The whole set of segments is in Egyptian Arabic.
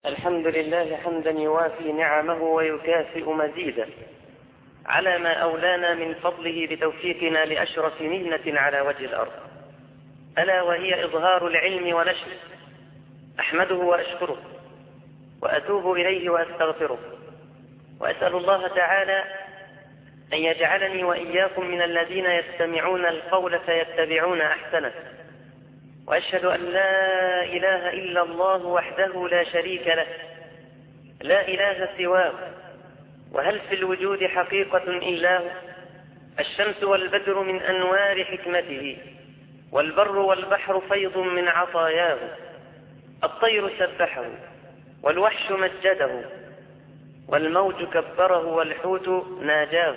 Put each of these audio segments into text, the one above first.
الحمد لله حمدا يوافي نعمه ويكافئ مزيدا على ما أولانا من فضله بتوفيقنا لأشرف مهنة على وجه الأرض ألا وهي إظهار العلم ونشره أحمده وأشكره وأتوب إليه وأستغفره وأسأل الله تعالى أن يجعلني وإياكم من الذين يستمعون القول فيتبعون أحسنه وأشهد أن لا إله إلا الله وحده لا شريك له لا إله سواه وهل في الوجود حقيقة إلا هو الشمس والبدر من أنوار حكمته والبر والبحر فيض من عطاياه الطير سبحه والوحش مجده والموج كبره والحوت ناجاه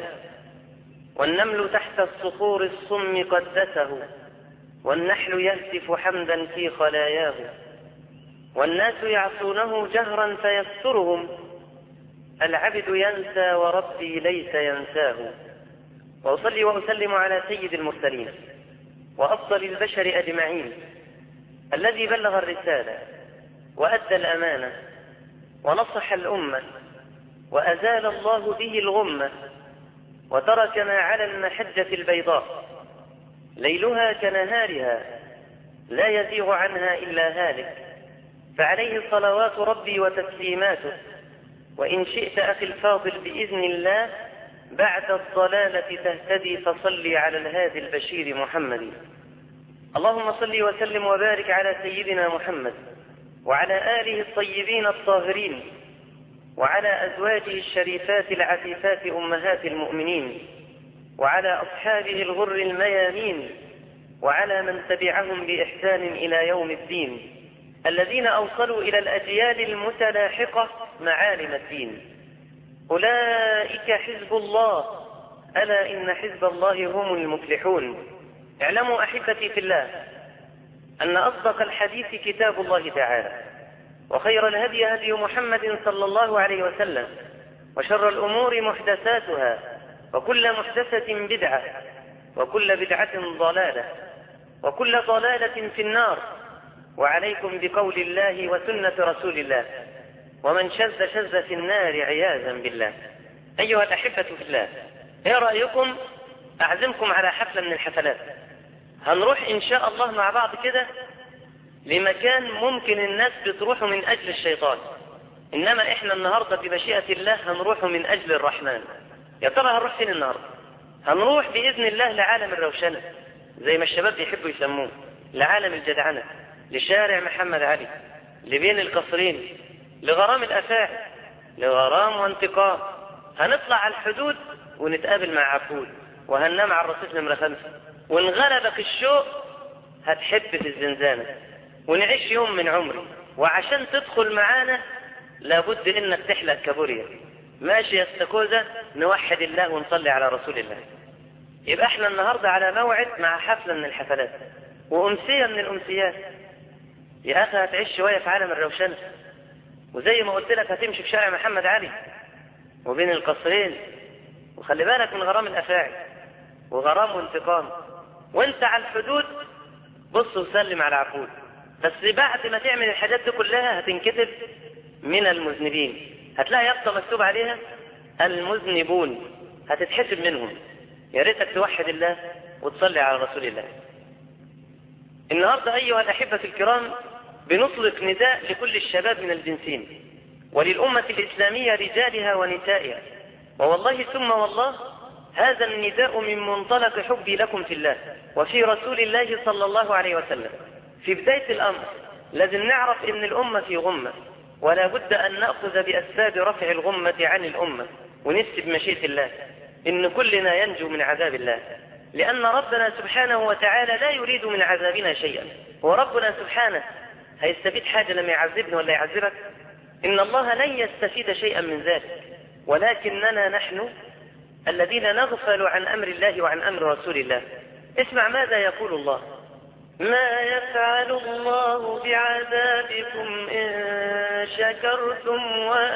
والنمل تحت الصخور الصم قدسه والنحل يهتف حمدا في خلاياه والناس يعصونه جهرا فيسترهم العبد ينسى وربي ليس ينساه وأصلي وأسلم على سيد المرسلين وأفضل البشر أجمعين الذي بلغ الرسالة وأدى الأمانة ونصح الأمة وأزال الله به الغمة وتركنا على المحجة البيضاء ليلها كنهارها لا يزيغ عنها إلا هالك فعليه صلوات ربي وتسليماته وإن شئت أخي الفاضل بإذن الله بعد الضلالة تهتدي فصلي على الهادي البشير محمد اللهم صل وسلم وبارك على سيدنا محمد وعلى آله الطيبين الطاهرين وعلى أزواجه الشريفات العفيفات أمهات المؤمنين وعلى أصحابه الغر الميامين وعلى من تبعهم بإحسان إلى يوم الدين الذين أوصلوا إلى الأجيال المتلاحقة معالم الدين أولئك حزب الله ألا إن حزب الله هم المفلحون اعلموا أحبتي في الله أن أصدق الحديث كتاب الله تعالى وخير الهدي هدي محمد صلى الله عليه وسلم وشر الأمور محدثاتها وكل محدثة بدعة وكل بدعة ضلالة وكل ضلالة في النار وعليكم بقول الله وسنة رسول الله ومن شذ شذ في النار عياذا بالله أيها الأحبة في الله ايه رأيكم أعزمكم على حفلة من الحفلات هنروح إن شاء الله مع بعض كده لمكان ممكن الناس بتروحوا من أجل الشيطان إنما إحنا النهاردة بمشيئة الله هنروح من أجل الرحمن يا ترى هنروح فين النهاردة هنروح بإذن الله لعالم الروشنة زي ما الشباب بيحبوا يسموه لعالم الجدعنة لشارع محمد علي لبين القصرين لغرام الأفاعي لغرام وانتقام هنطلع على الحدود ونتقابل مع عبود وهننام على الرصيف نمرة خمسة وانغلبك الشوق هتحب في الزنزانة ونعيش يوم من عمري وعشان تدخل معانا لابد انك تحلق كابوريا ماشي يا استاكوزا نوحد الله ونصلي على رسول الله يبقى احنا النهاردة على موعد مع حفلة من الحفلات وأمسية من الأمسيات يا أخي هتعيش شوية في عالم الروشنة وزي ما قلت لك هتمشي في شارع محمد علي وبين القصرين وخلي بالك من غرام الأفاعي وغرام وانتقام وانت على الحدود بص وسلم على عقول بس بعد ما تعمل الحاجات دي كلها هتنكتب من المذنبين هتلاقي يافطة مكتوب عليها المذنبون هتتحسب منهم يا ريتك توحد الله وتصلي على رسول الله النهاردة أيها الأحبة الكرام بنطلق نداء لكل الشباب من الجنسين وللأمة الإسلامية رجالها ونسائها ووالله ثم والله هذا النداء من منطلق حبي لكم في الله وفي رسول الله صلى الله عليه وسلم في بداية الأمر لازم نعرف أن الأمة في غمة ولا بد أن نأخذ بأسباب رفع الغمة عن الأمة ونسب مشيئة الله إن كلنا ينجو من عذاب الله لأن ربنا سبحانه وتعالى لا يريد من عذابنا شيئا وربنا سبحانه هيستفيد حاجة لما يعذبني ولا يعذبك إن الله لن يستفيد شيئا من ذلك ولكننا نحن الذين نغفل عن أمر الله وعن أمر رسول الله اسمع ماذا يقول الله ما يفعل الله بعذابكم إن شكرتم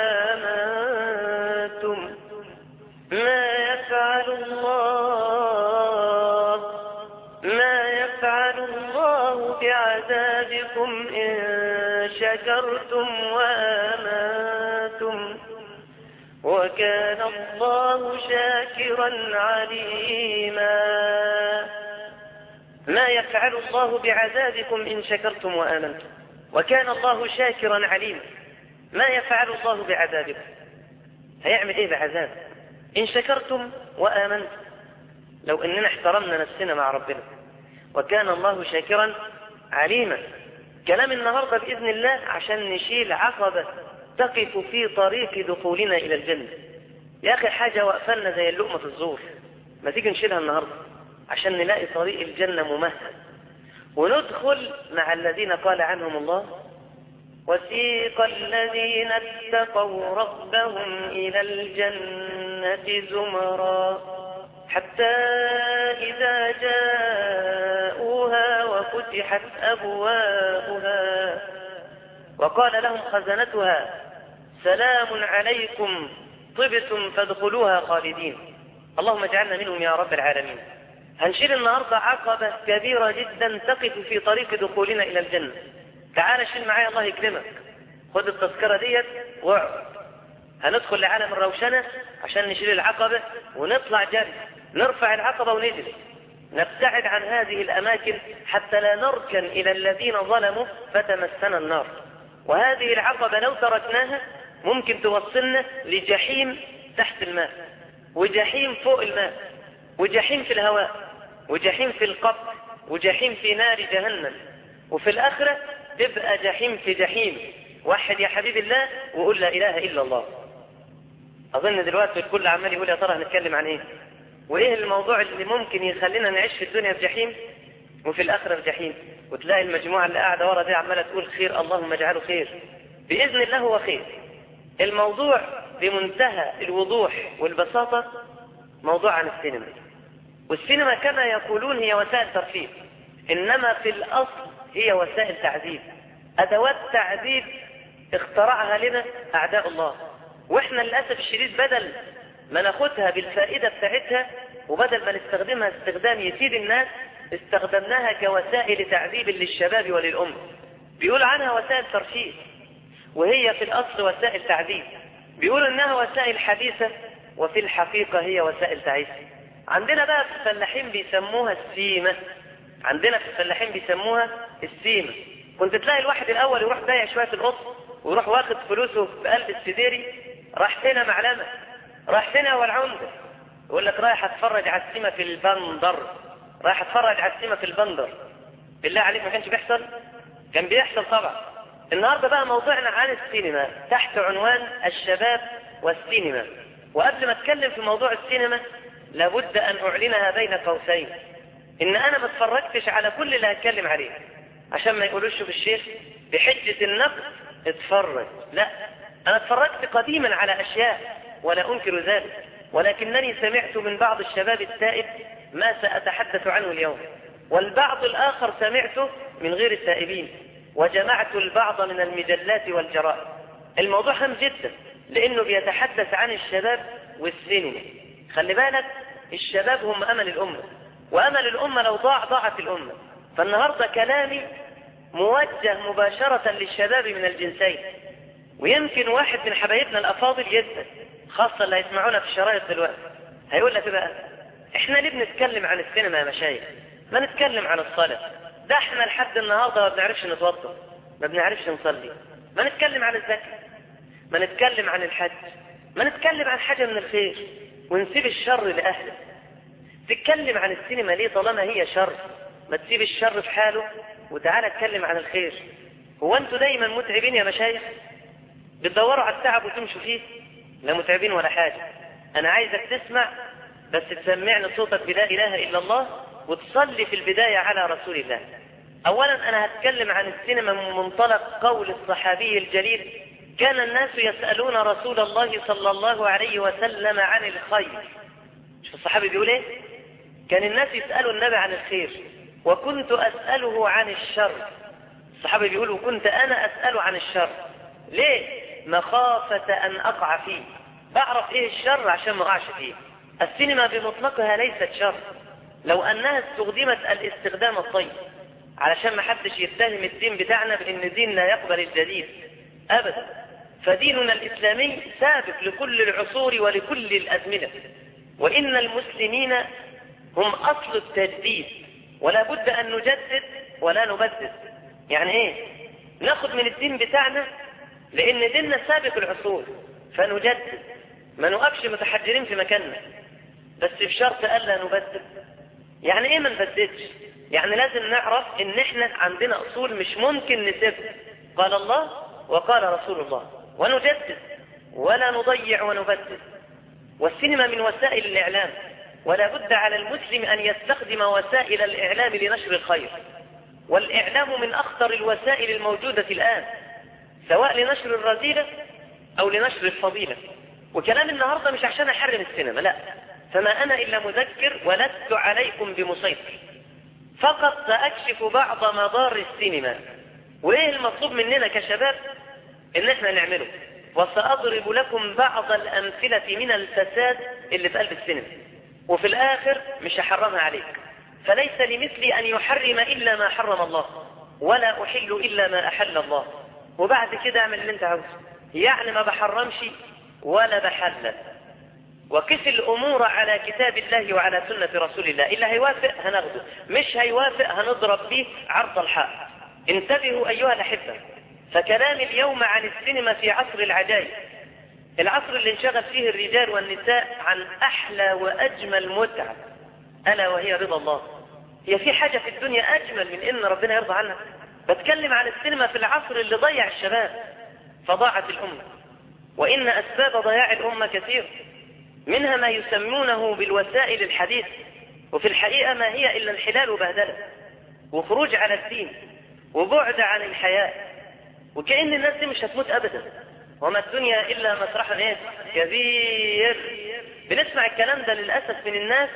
وآمنتم ما يفعل الله ما يفعل الله بعذابكم إن شكرتم وكان الله شاكرا عليما ما يفعل الله بعذابكم إن شكرتم وآمنتم وكان الله شاكرا عليما ما يفعل الله بعذابكم هيعمل ايه بعذاب إن شكرتم وآمنتم لو إننا احترمنا نفسنا مع ربنا وكان الله شاكرا عليما كلام النهاردة بإذن الله عشان نشيل عقبة تقف في طريق دخولنا إلى الجنة يا أخي حاجة وقفلنا زي اللقمة الزور ما تيجي نشيلها النهاردة عشان نلاقي طريق الجنة ممهد وندخل مع الذين قال عنهم الله وسيق الذين اتقوا ربهم إلى الجنة زمرا حتى إذا جاءوها وفتحت أبوابها وقال لهم خزنتها سلام عليكم طبتم فادخلوها خالدين اللهم اجعلنا منهم يا رب العالمين هنشيل النهاردة عقبة كبيرة جدا تقف في طريق دخولنا إلى الجنة تعال شيل معايا الله يكرمك خد التذكرة ديت واقعد هندخل لعالم الروشنة عشان نشيل العقبة ونطلع جري نرفع العقبة ونجري نبتعد عن هذه الأماكن حتى لا نركن إلى الذين ظلموا فتمسنا النار وهذه العقبة لو تركناها ممكن توصلنا لجحيم تحت الماء وجحيم فوق الماء وجحيم في الهواء وجحيم في القبر وجحيم في نار جهنم وفي الآخرة تبقى جحيم في جحيم وحد يا حبيب الله وقول لا إله إلا الله أظن دلوقتي الكل عمال يقول يا ترى هنتكلم عن إيه وإيه الموضوع اللي ممكن يخلينا نعيش في الدنيا في جحيم وفي الآخرة في جحيم وتلاقي المجموعة اللي قاعدة ورا دي عمالة تقول خير اللهم اجعله خير بإذن الله هو خير الموضوع بمنتهى الوضوح والبساطة موضوع عن السينما والسينما كما يقولون هي وسائل ترفيه إنما في الأصل هي وسائل تعذيب أدوات تعذيب اخترعها لنا أعداء الله وإحنا للأسف الشديد بدل ما ناخدها بالفائدة بتاعتها وبدل ما نستخدمها استخدام يفيد الناس استخدمناها كوسائل تعذيب للشباب وللأمة بيقول عنها وسائل ترفيه وهي في الأصل وسائل تعذيب بيقول إنها وسائل حديثة وفي الحقيقة هي وسائل تعيس عندنا بقى في الفلاحين بيسموها السيمة عندنا في الفلاحين بيسموها السيمة كنت تلاقي الواحد الأول يروح بايع شوية القط ويروح واخد فلوسه في قلب السديري راح فينا معلمة راح فينا والعمدة يقول لك رايح اتفرج على السيمة في البندر رايح اتفرج على السيمة في البندر بالله عليك ما كانش بيحصل كان بيحصل طبعا النهاردة بقى موضوعنا عن السينما تحت عنوان الشباب والسينما وقبل ما اتكلم في موضوع السينما لابد ان اعلنها بين قوسين ان انا ما اتفرجتش على كل اللي هتكلم عليه عشان ما يقولوش في الشيخ بحجة النقد اتفرج لا انا اتفرجت قديما على اشياء ولا انكر ذلك ولكنني سمعت من بعض الشباب التائب ما سأتحدث عنه اليوم والبعض الآخر سمعته من غير التائبين وجمعت البعض من المجلات والجرائد الموضوع هام جدا لأنه بيتحدث عن الشباب والسينما خلي بالك الشباب هم أمل الأمة وأمل الأمة لو ضاع ضاعت الأمة فالنهاردة كلامي موجه مباشرة للشباب من الجنسين ويمكن واحد من حبايبنا الأفاضل جدا خاصة اللي هيسمعونا في الشرايط دلوقتي هيقول لك بقى احنا ليه بنتكلم عن السينما يا مشايخ ما نتكلم عن الصلاة ده احنا لحد النهاردة ما بنعرفش نتوضا ما بنعرفش نصلي ما نتكلم عن الزكاة ما نتكلم عن الحج ما نتكلم عن حاجة من الخير ونسيب الشر لأهله تتكلم عن السينما ليه طالما هي شر ما تسيب الشر في حاله وتعالى اتكلم عن الخير هو انتوا دايما متعبين يا مشايخ بتدوروا على التعب وتمشوا فيه لا متعبين ولا حاجة انا عايزك تسمع بس تسمعني صوتك بلا اله الا الله وتصلي في البداية على رسول الله اولا انا هتكلم عن السينما من منطلق قول الصحابي الجليل كان الناس يسألون رسول الله صلى الله عليه وسلم عن الخير شوف الصحابي بيقول ايه كان الناس يسألوا النبي عن الخير وكنت أسأله عن الشر الصحابي بيقول وكنت أنا أسأله عن الشر ليه مخافة أن أقع فيه بعرف إيه الشر عشان ما أقعش فيه السينما بمطلقها ليست شر لو أنها استخدمت الاستخدام الطيب علشان ما حدش يتهم الدين بتاعنا بأن الدين لا يقبل الجديد أبدا فديننا الإسلامي سابق لكل العصور ولكل الأزمنة وإن المسلمين هم أصل التجديد ولا بد أن نجدد ولا نبدد يعني إيه ناخد من الدين بتاعنا لأن ديننا سابق العصور فنجدد ما نقفش متحجرين في مكاننا بس بشرط ألا نبدد يعني إيه ما نبددش يعني لازم نعرف إن إحنا عندنا أصول مش ممكن نسيبها قال الله وقال رسول الله ونجدد ولا نضيع ونبدد والسينما من وسائل الإعلام ولا بد على المسلم أن يستخدم وسائل الإعلام لنشر الخير والإعلام من أخطر الوسائل الموجودة الآن سواء لنشر الرذيلة أو لنشر الفضيلة وكلام النهاردة مش عشان أحرم السينما لا فما أنا إلا مذكر ولست عليكم بمسيطر فقط سأكشف بعض مضار السينما وإيه المطلوب مننا كشباب إن إحنا نعمله وسأضرب لكم بعض الأمثلة من الفساد اللي في قلب السينما وفي الآخر مش هحرمها عليك فليس لمثلي أن يحرم إلا ما حرم الله ولا أحل إلا ما أحل الله وبعد كده اعمل اللي انت عاوزه يعني ما بحرمش ولا بحلل وقس الأمور على كتاب الله وعلى سنة رسول الله إلا هيوافق هناخده مش هيوافق هنضرب به عرض الحق انتبهوا أيها الأحبة فكلام اليوم عن السينما في عصر العجائب العصر اللي انشغل فيه الرجال والنساء عن أحلى وأجمل متعة ألا وهي رضا الله هي في حاجة في الدنيا أجمل من إن ربنا يرضى عنها بتكلم عن السينما في العصر اللي ضيع الشباب فضاعت الأمة وإن أسباب ضياع الأمة كثير منها ما يسمونه بالوسائل الحديث وفي الحقيقة ما هي إلا انحلال وبهدلة وخروج على الدين وبعد عن الحياة وكأن الناس دي مش هتموت أبدا وما الدنيا إلا مسرح إيه كبير بنسمع الكلام ده للأسف من الناس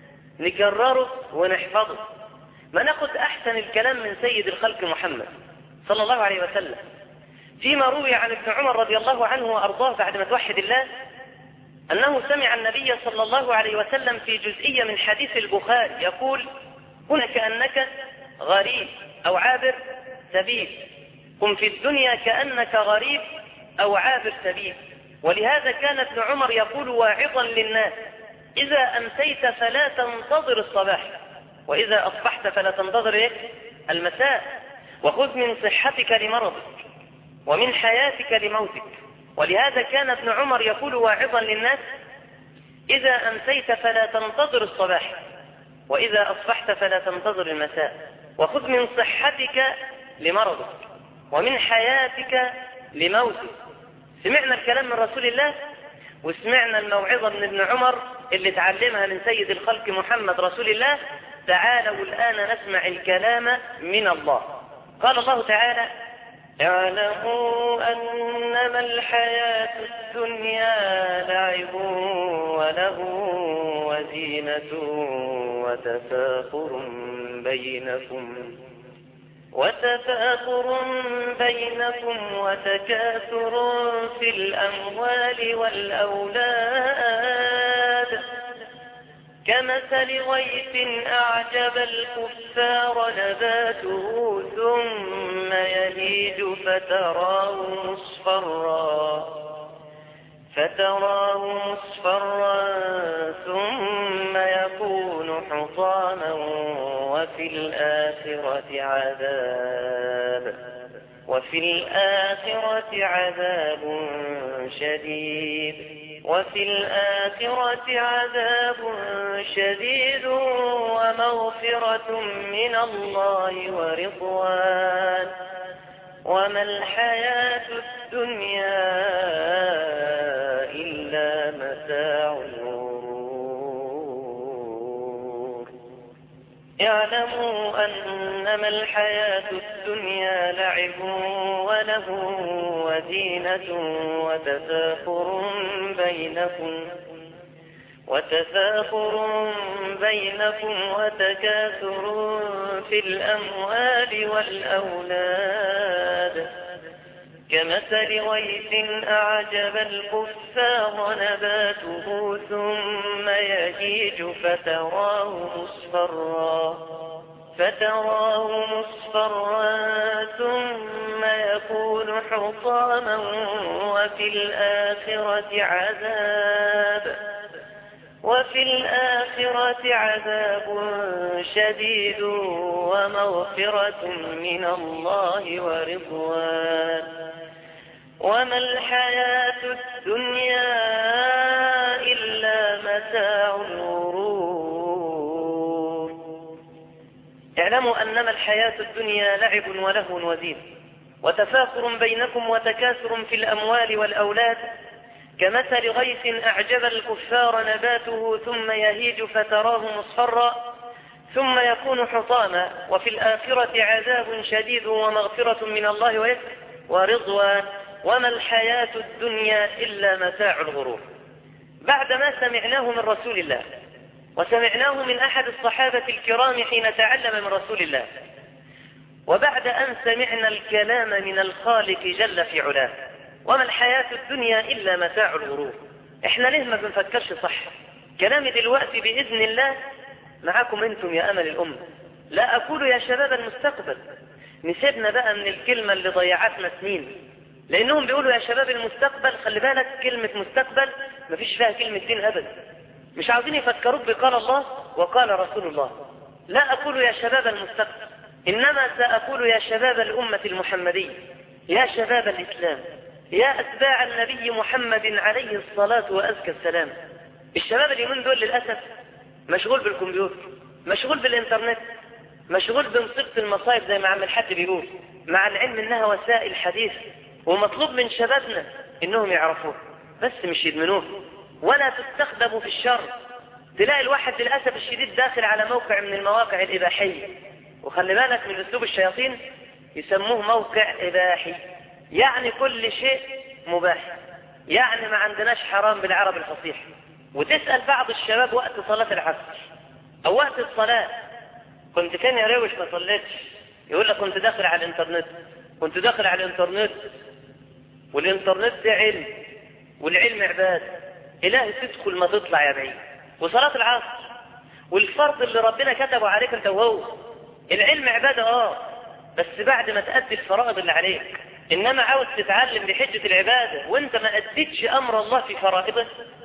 نكرره ونحفظه ما ناخد أحسن الكلام من سيد الخلق محمد صلى الله عليه وسلم فيما روي عن ابن عمر رضي الله عنه وأرضاه بعد ما توحد الله أنه سمع النبي صلى الله عليه وسلم في جزئية من حديث البخاري يقول هنا كأنك غريب أو عابر سبيل قم في الدنيا كأنك غريب أو عابر سبيل ولهذا كان ابن عمر يقول واعظا للناس إذا أمسيت فلا تنتظر الصباح وإذا أصبحت فلا تنتظر إيه؟ المساء وخذ من صحتك لمرضك ومن حياتك لموتك ولهذا كان ابن عمر يقول واعظا للناس إذا أمسيت فلا تنتظر الصباح وإذا أصبحت فلا تنتظر المساء وخذ من صحتك لمرضك ومن حياتك لموتك سمعنا الكلام من رسول الله وسمعنا الموعظة من ابن عمر اللي تعلمها من سيد الخلق محمد رسول الله تعالوا الآن نسمع الكلام من الله قال الله تعالى اعلموا أنما الحياة الدنيا لعب وله وزينة وتفاخر بينكم وتفاخر بينكم وتكاثر في الأموال والأولاد كمثل غيث أعجب الكفار نباته ثم يهيج فتراه مصفرا فتراه مصفرا ثم يكون حطاما وفي الآخرة عذاب وفي الآخرة عذاب شديد وفي الآخرة عذاب شديد ومغفرة من الله ورضوان وما الحياة الدنيا إلا متاع الغرور اعلموا أنما الحياة الدنيا لعب وله وزينة وتفاخر بينكم وتفاخر بينكم وتكاثر في الأموال والأولاد كمثل غيث أعجب الكفار نباته ثم يهيج فتراه مصفرا فتراه مصفرا ثم يكون حطاما وفي الآخرة عذاب وفي الآخرة عذاب شديد ومغفرة من الله ورضوان وما الحياة الدنيا إلا متاع الغرور اعلموا أنما الحياة الدنيا لعب ولهو وزين وتفاخر بينكم وتكاثر في الأموال والأولاد كمثل غيث أعجب الكفار نباته ثم يهيج فتراه مصفرا ثم يكون حطاما وفي الآخرة عذاب شديد ومغفرة من الله ورضوان وما الحياة الدنيا إلا متاع الغرور بعدما سمعناه من رسول الله وسمعناه من أحد الصحابة الكرام حين تعلم من رسول الله وبعد أن سمعنا الكلام من الخالق جل في علاه وما الحياة الدنيا إلا متاع الغرور احنا ليه ما بنفكرش صح كلامي دلوقتي بإذن الله معاكم انتم يا أمل الأمة لا أقول يا شباب المستقبل نسيبنا بقى من الكلمة اللي ضيعتنا سنين لأنهم بيقولوا يا شباب المستقبل خلي بالك كلمة مستقبل مفيش فيها كلمة دين أبدا مش عاوزين يفكروك بقال الله وقال رسول الله لا أقول يا شباب المستقبل إنما سأقول يا شباب الأمة المحمدية يا شباب الإسلام يا أتباع النبي محمد عليه الصلاة وأزكى السلام الشباب اليومين دول للأسف مشغول بالكمبيوتر مشغول بالإنترنت مشغول بمصيبة المصايب زي ما عم الحاج بيقول مع العلم إنها وسائل حديث ومطلوب من شبابنا إنهم يعرفوه بس مش يدمنوه ولا تستخدموا في الشر تلاقي الواحد للأسف الشديد داخل على موقع من المواقع الإباحية وخلي بالك من أسلوب الشياطين يسموه موقع إباحي يعني كل شيء مباح يعني ما عندناش حرام بالعرب الفصيح وتسأل بعض الشباب وقت صلاة العصر أو وقت الصلاة كنت كان يا روش ما صليتش يقول لك كنت داخل على الانترنت كنت داخل على الانترنت والانترنت ده علم والعلم عبادة إلهي تدخل ما تطلع يا بعيد وصلاة العصر والفرض اللي ربنا كتبه عليك انت وهو العلم عبادة اه بس بعد ما تأدي الفرائض اللي عليك إنما عاوز تتعلم بحجة العبادة وانت ما أديتش أمر الله في فرائضه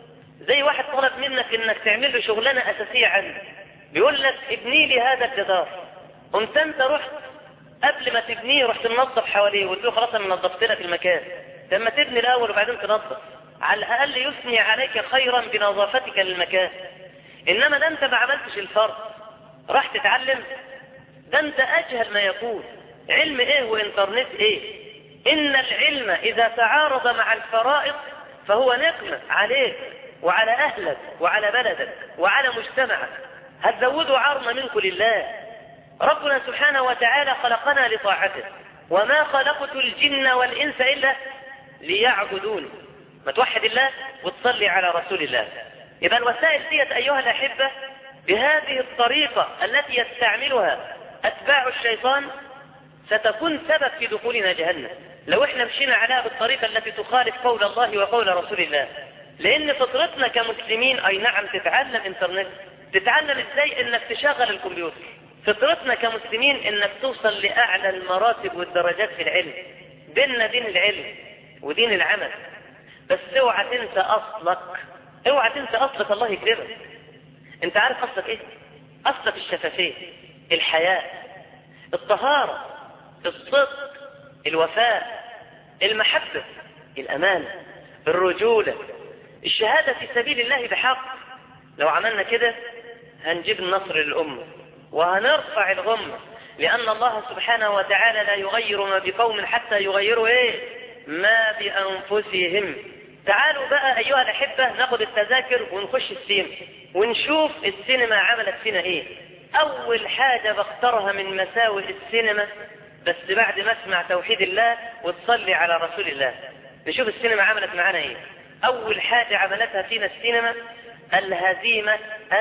زي واحد طلب منك إنك تعمل له شغلانة أساسية عندك بيقول لك ابني لي هذا الجدار قمت انت رحت قبل ما تبنيه رحت منظف حواليه وقلت له خلاص انا نظفت لك المكان لما تبني الاول وبعدين تنظف على الاقل يثني عليك خيرا بنظافتك للمكان انما ده انت ما عملتش الفرض راح تتعلم ده انت اجهل ما يكون علم ايه وانترنت ايه إن العلم إذا تعارض مع الفرائض فهو نقمة عليك وعلى أهلك وعلى بلدك وعلى مجتمعك هتزودوا عرض منك لله ربنا سبحانه وتعالى خلقنا لطاعته وما خلقت الجن والإنس إلا ليعبدون ما توحد الله وتصلي على رسول الله إذا الوسائل ديت أيها الأحبة بهذه الطريقة التي يستعملها أتباع الشيطان ستكون سبب في دخولنا جهنم لو احنا مشينا عليها بالطريقة التي تخالف قول الله وقول رسول الله لان فطرتنا كمسلمين اي نعم تتعلم انترنت تتعلم ازاي انك تشغل الكمبيوتر فطرتنا كمسلمين انك توصل لاعلى المراتب والدرجات في العلم ديننا دين العلم ودين العمل بس اوعى تنسى اصلك اوعى تنسى اصلك الله يكرمك انت عارف اصلك ايه اصلك الشفافية الحياء الطهارة الصدق الوفاء المحبة الأمانة الرجولة الشهادة في سبيل الله بحق لو عملنا كده هنجيب النصر للأمة وهنرفع الغمة لأن الله سبحانه وتعالى لا يغير ما بقوم حتى يغيروا إيه ما بأنفسهم تعالوا بقى أيها الأحبة ناخد التذاكر ونخش السينما ونشوف السينما عملت فينا إيه أول حاجة بختارها من مساوئ السينما بس بعد ما اسمع توحيد الله وتصلي على رسول الله نشوف السينما عملت معانا ايه اول حاجة عملتها فينا السينما الهزيمة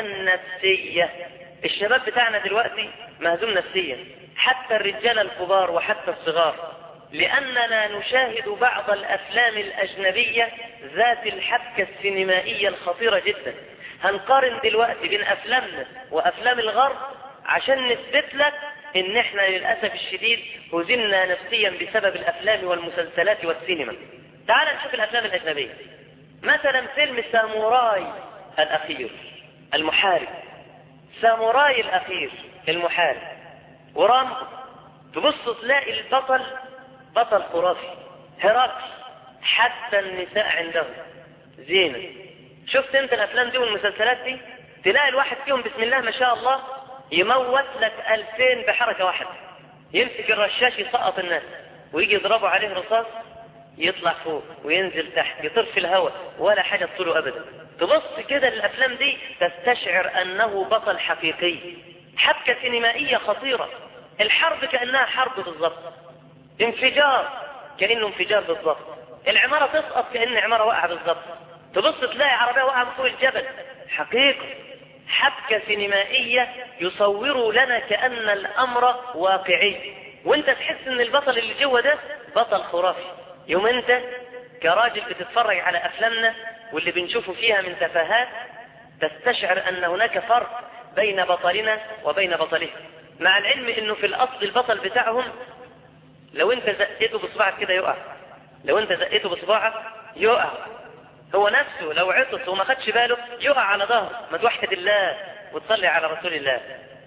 النفسية الشباب بتاعنا دلوقتي مهزوم نفسيا حتى الرجال الكبار وحتى الصغار لأننا نشاهد بعض الأفلام الأجنبية ذات الحبكة السينمائية الخطيرة جدا هنقارن دلوقتي بين أفلامنا وأفلام الغرب عشان نثبت لك ان احنا للأسف الشديد هزمنا نفسيا بسبب الافلام والمسلسلات والسينما تعال نشوف الافلام الاجنبية مثلا فيلم ساموراي الاخير المحارب ساموراي الاخير المحارب ورامبو تبص تلاقي البطل بطل خرافي هرقل حتى النساء عندهم زينة شفت انت الافلام دي والمسلسلات دي تلاقي الواحد فيهم بسم الله ما شاء الله يموت لك ألفين بحركة واحدة يمسك الرشاش يسقط الناس ويجي يضربوا عليه رصاص يطلع فوق وينزل تحت يطير في الهواء ولا حاجة تطوله أبدا تبص كده للأفلام دي تستشعر أنه بطل حقيقي حبكة سينمائية خطيرة الحرب كأنها حرب بالضبط انفجار كأنه انفجار بالضبط العمارة تسقط كأن عمارة واقعة بالضبط تبص تلاقي عربية واقعة من فوق الجبل حقيقة حبكة سينمائية يصوروا لنا كأن الأمر واقعي وانت تحس ان البطل اللي جوه ده بطل خرافي يوم انت كراجل بتتفرج على أفلامنا واللي بنشوفه فيها من تفاهات تستشعر أن هناك فرق بين بطلنا وبين بطله مع العلم انه في الأصل البطل بتاعهم لو انت زقيته بصباعك كده يقع لو انت زقيته بصباعك يقع هو نفسه لو عطس وما خدش باله يقع على ظهره ما توحد الله وتصلي على رسول الله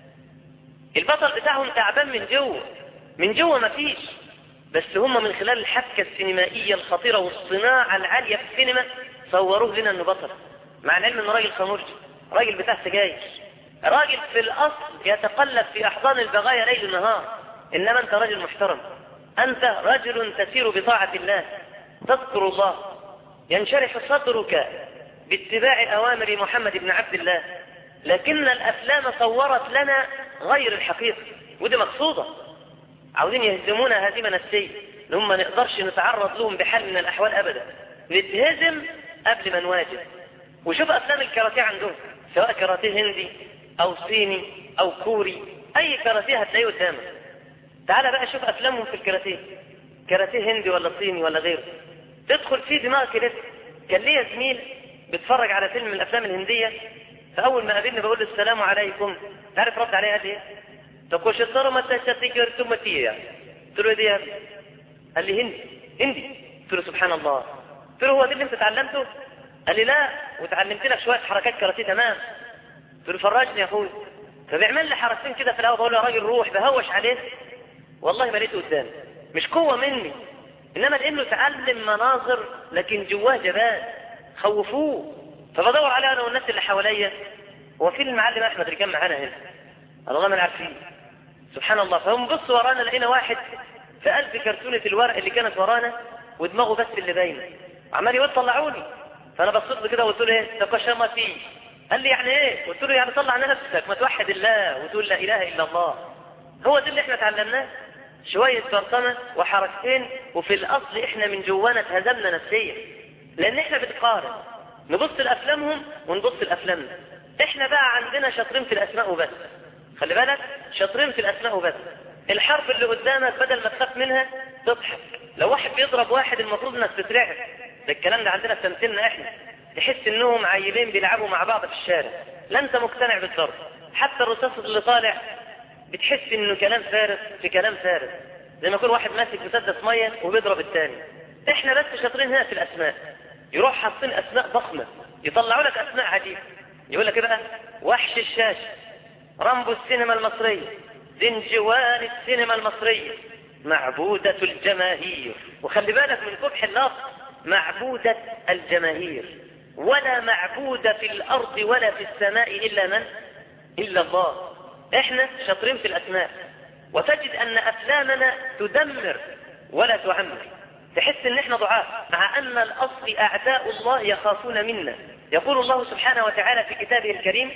البطل بتاعهم تعبان من جوه من جوه ما فيش بس هم من خلال الحبكة السينمائية الخطيرة والصناعة العالية في السينما صوروه لنا انه بطل مع العلم انه راجل خمرجي راجل بتاع سجاير راجل في الاصل يتقلب في احضان البغايا ليل نهار انما انت راجل محترم انت رجل تسير بطاعة الله تذكر الله ينشرح صدرك باتباع أوامر محمد بن عبد الله لكن الأفلام صورت لنا غير الحقيقة ودي مقصودة عاوزين يهزمونا هزيمة نفسية هم ما نقدرش نتعرض لهم بحال من الأحوال أبدا نتهزم قبل ما نواجه وشوف أفلام الكاراتيه عندهم سواء كاراتيه هندي أو صيني أو كوري أي كاراتيه هتلاقيه قدامك تعال بقى شوف أفلامهم في الكاراتيه كاراتيه هندي ولا صيني ولا غيره تدخل في دماغك كده كان ليا زميل بيتفرج على فيلم من الافلام الهنديه فاول ما قابلني بقول له السلام عليكم تعرف رد عليه قال ايه تقول شطر ما تستيكر ثم تيجي قلت له ايه قال لي هندي هندي قلت له سبحان الله قلت له هو ده اللي انت اتعلمته قال لي لا وتعلمت لك شويه حركات كاراتيه تمام قلت له فرجني يا اخوي فبيعمل لي حركتين كده في الهواء بقول له يا راجل روح بهوش عليه والله ما لقيته قدامي مش قوه مني إنما لأنه تعلم مناظر لكن جواه جبان خوفوه فبدور عليه أنا والناس اللي حواليا هو في المعلم أحمد اللي كان معانا هنا الله ما عارفين سبحان الله فهم بصوا ورانا لقينا واحد في قلب كرتونة الورق اللي كانت ورانا ودماغه بس اللي باينه عمال يقول طلعوني فأنا بصيت له كده وقلت له إيه تقشمتي قال لي يعني إيه قلت له يعني طلع نفسك ما توحد الله وتقول لا إله إلا الله هو ده اللي احنا تعلمناه شوية برطمة وحركتين وفي الأصل إحنا من جوانا اتهزمنا نفسيا لأن إحنا بنقارن نبص لأفلامهم ونبص لأفلامنا إحنا بقى عندنا شاطرين في الأسماء وبس خلي بالك شاطرين في الأسماء وبس الحرف اللي قدامك بدل ما تخاف منها تضحك لو واحد بيضرب واحد المفروض انك تترعب ده الكلام ده عندنا في تمثيلنا احنا تحس انهم عيلين بيلعبوا مع بعض في الشارع لا انت مقتنع بالضرب حتى الرصاص اللي طالع بتحس انه كلام فارغ في كلام فارغ زي ما يكون واحد ماسك مسدس ميه وبيضرب الثاني احنا بس شاطرين هنا في الاسماء يروح حاطين اسماء ضخمه يطلعوا لك اسماء عجيبه يقول لك بقى وحش الشاشه رامبو السينما المصريه دنجوان السينما المصريه معبودة الجماهير وخلي بالك من قبح اللفظ معبودة الجماهير ولا معبود في الأرض ولا في السماء إلا من؟ إلا الله احنا شاطرين في الاسماء وتجد ان افلامنا تدمر ولا تعمر تحس ان احنا ضعاف مع ان الاصل اعداء الله يخافون منا يقول الله سبحانه وتعالى في كتابه الكريم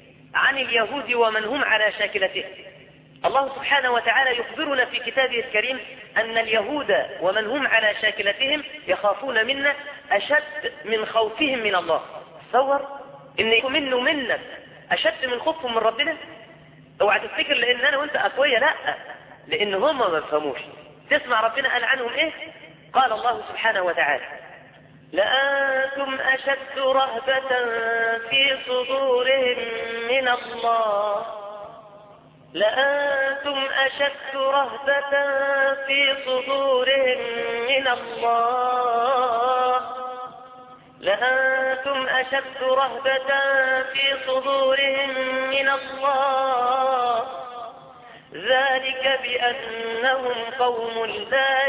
عن اليهود ومن هم على شاكلته الله سبحانه وتعالى يخبرنا في كتابه الكريم أن اليهود ومن هم على شاكلتهم يخافون منا أشد من خوفهم من الله تصور إن يكون منه منك أشد من خوفهم من ربنا اوعى تفتكر لان انا وانت اقوياء لا لان هم ما بيفهموش تسمع ربنا قال عنهم ايه قال الله سبحانه وتعالى لأنتم أشد رهبة في صدورهم من الله لأنتم أشد رهبة في صدورهم من الله لأنتم أشد رهبة في صدورهم من الله ذلك بأنهم قوم لا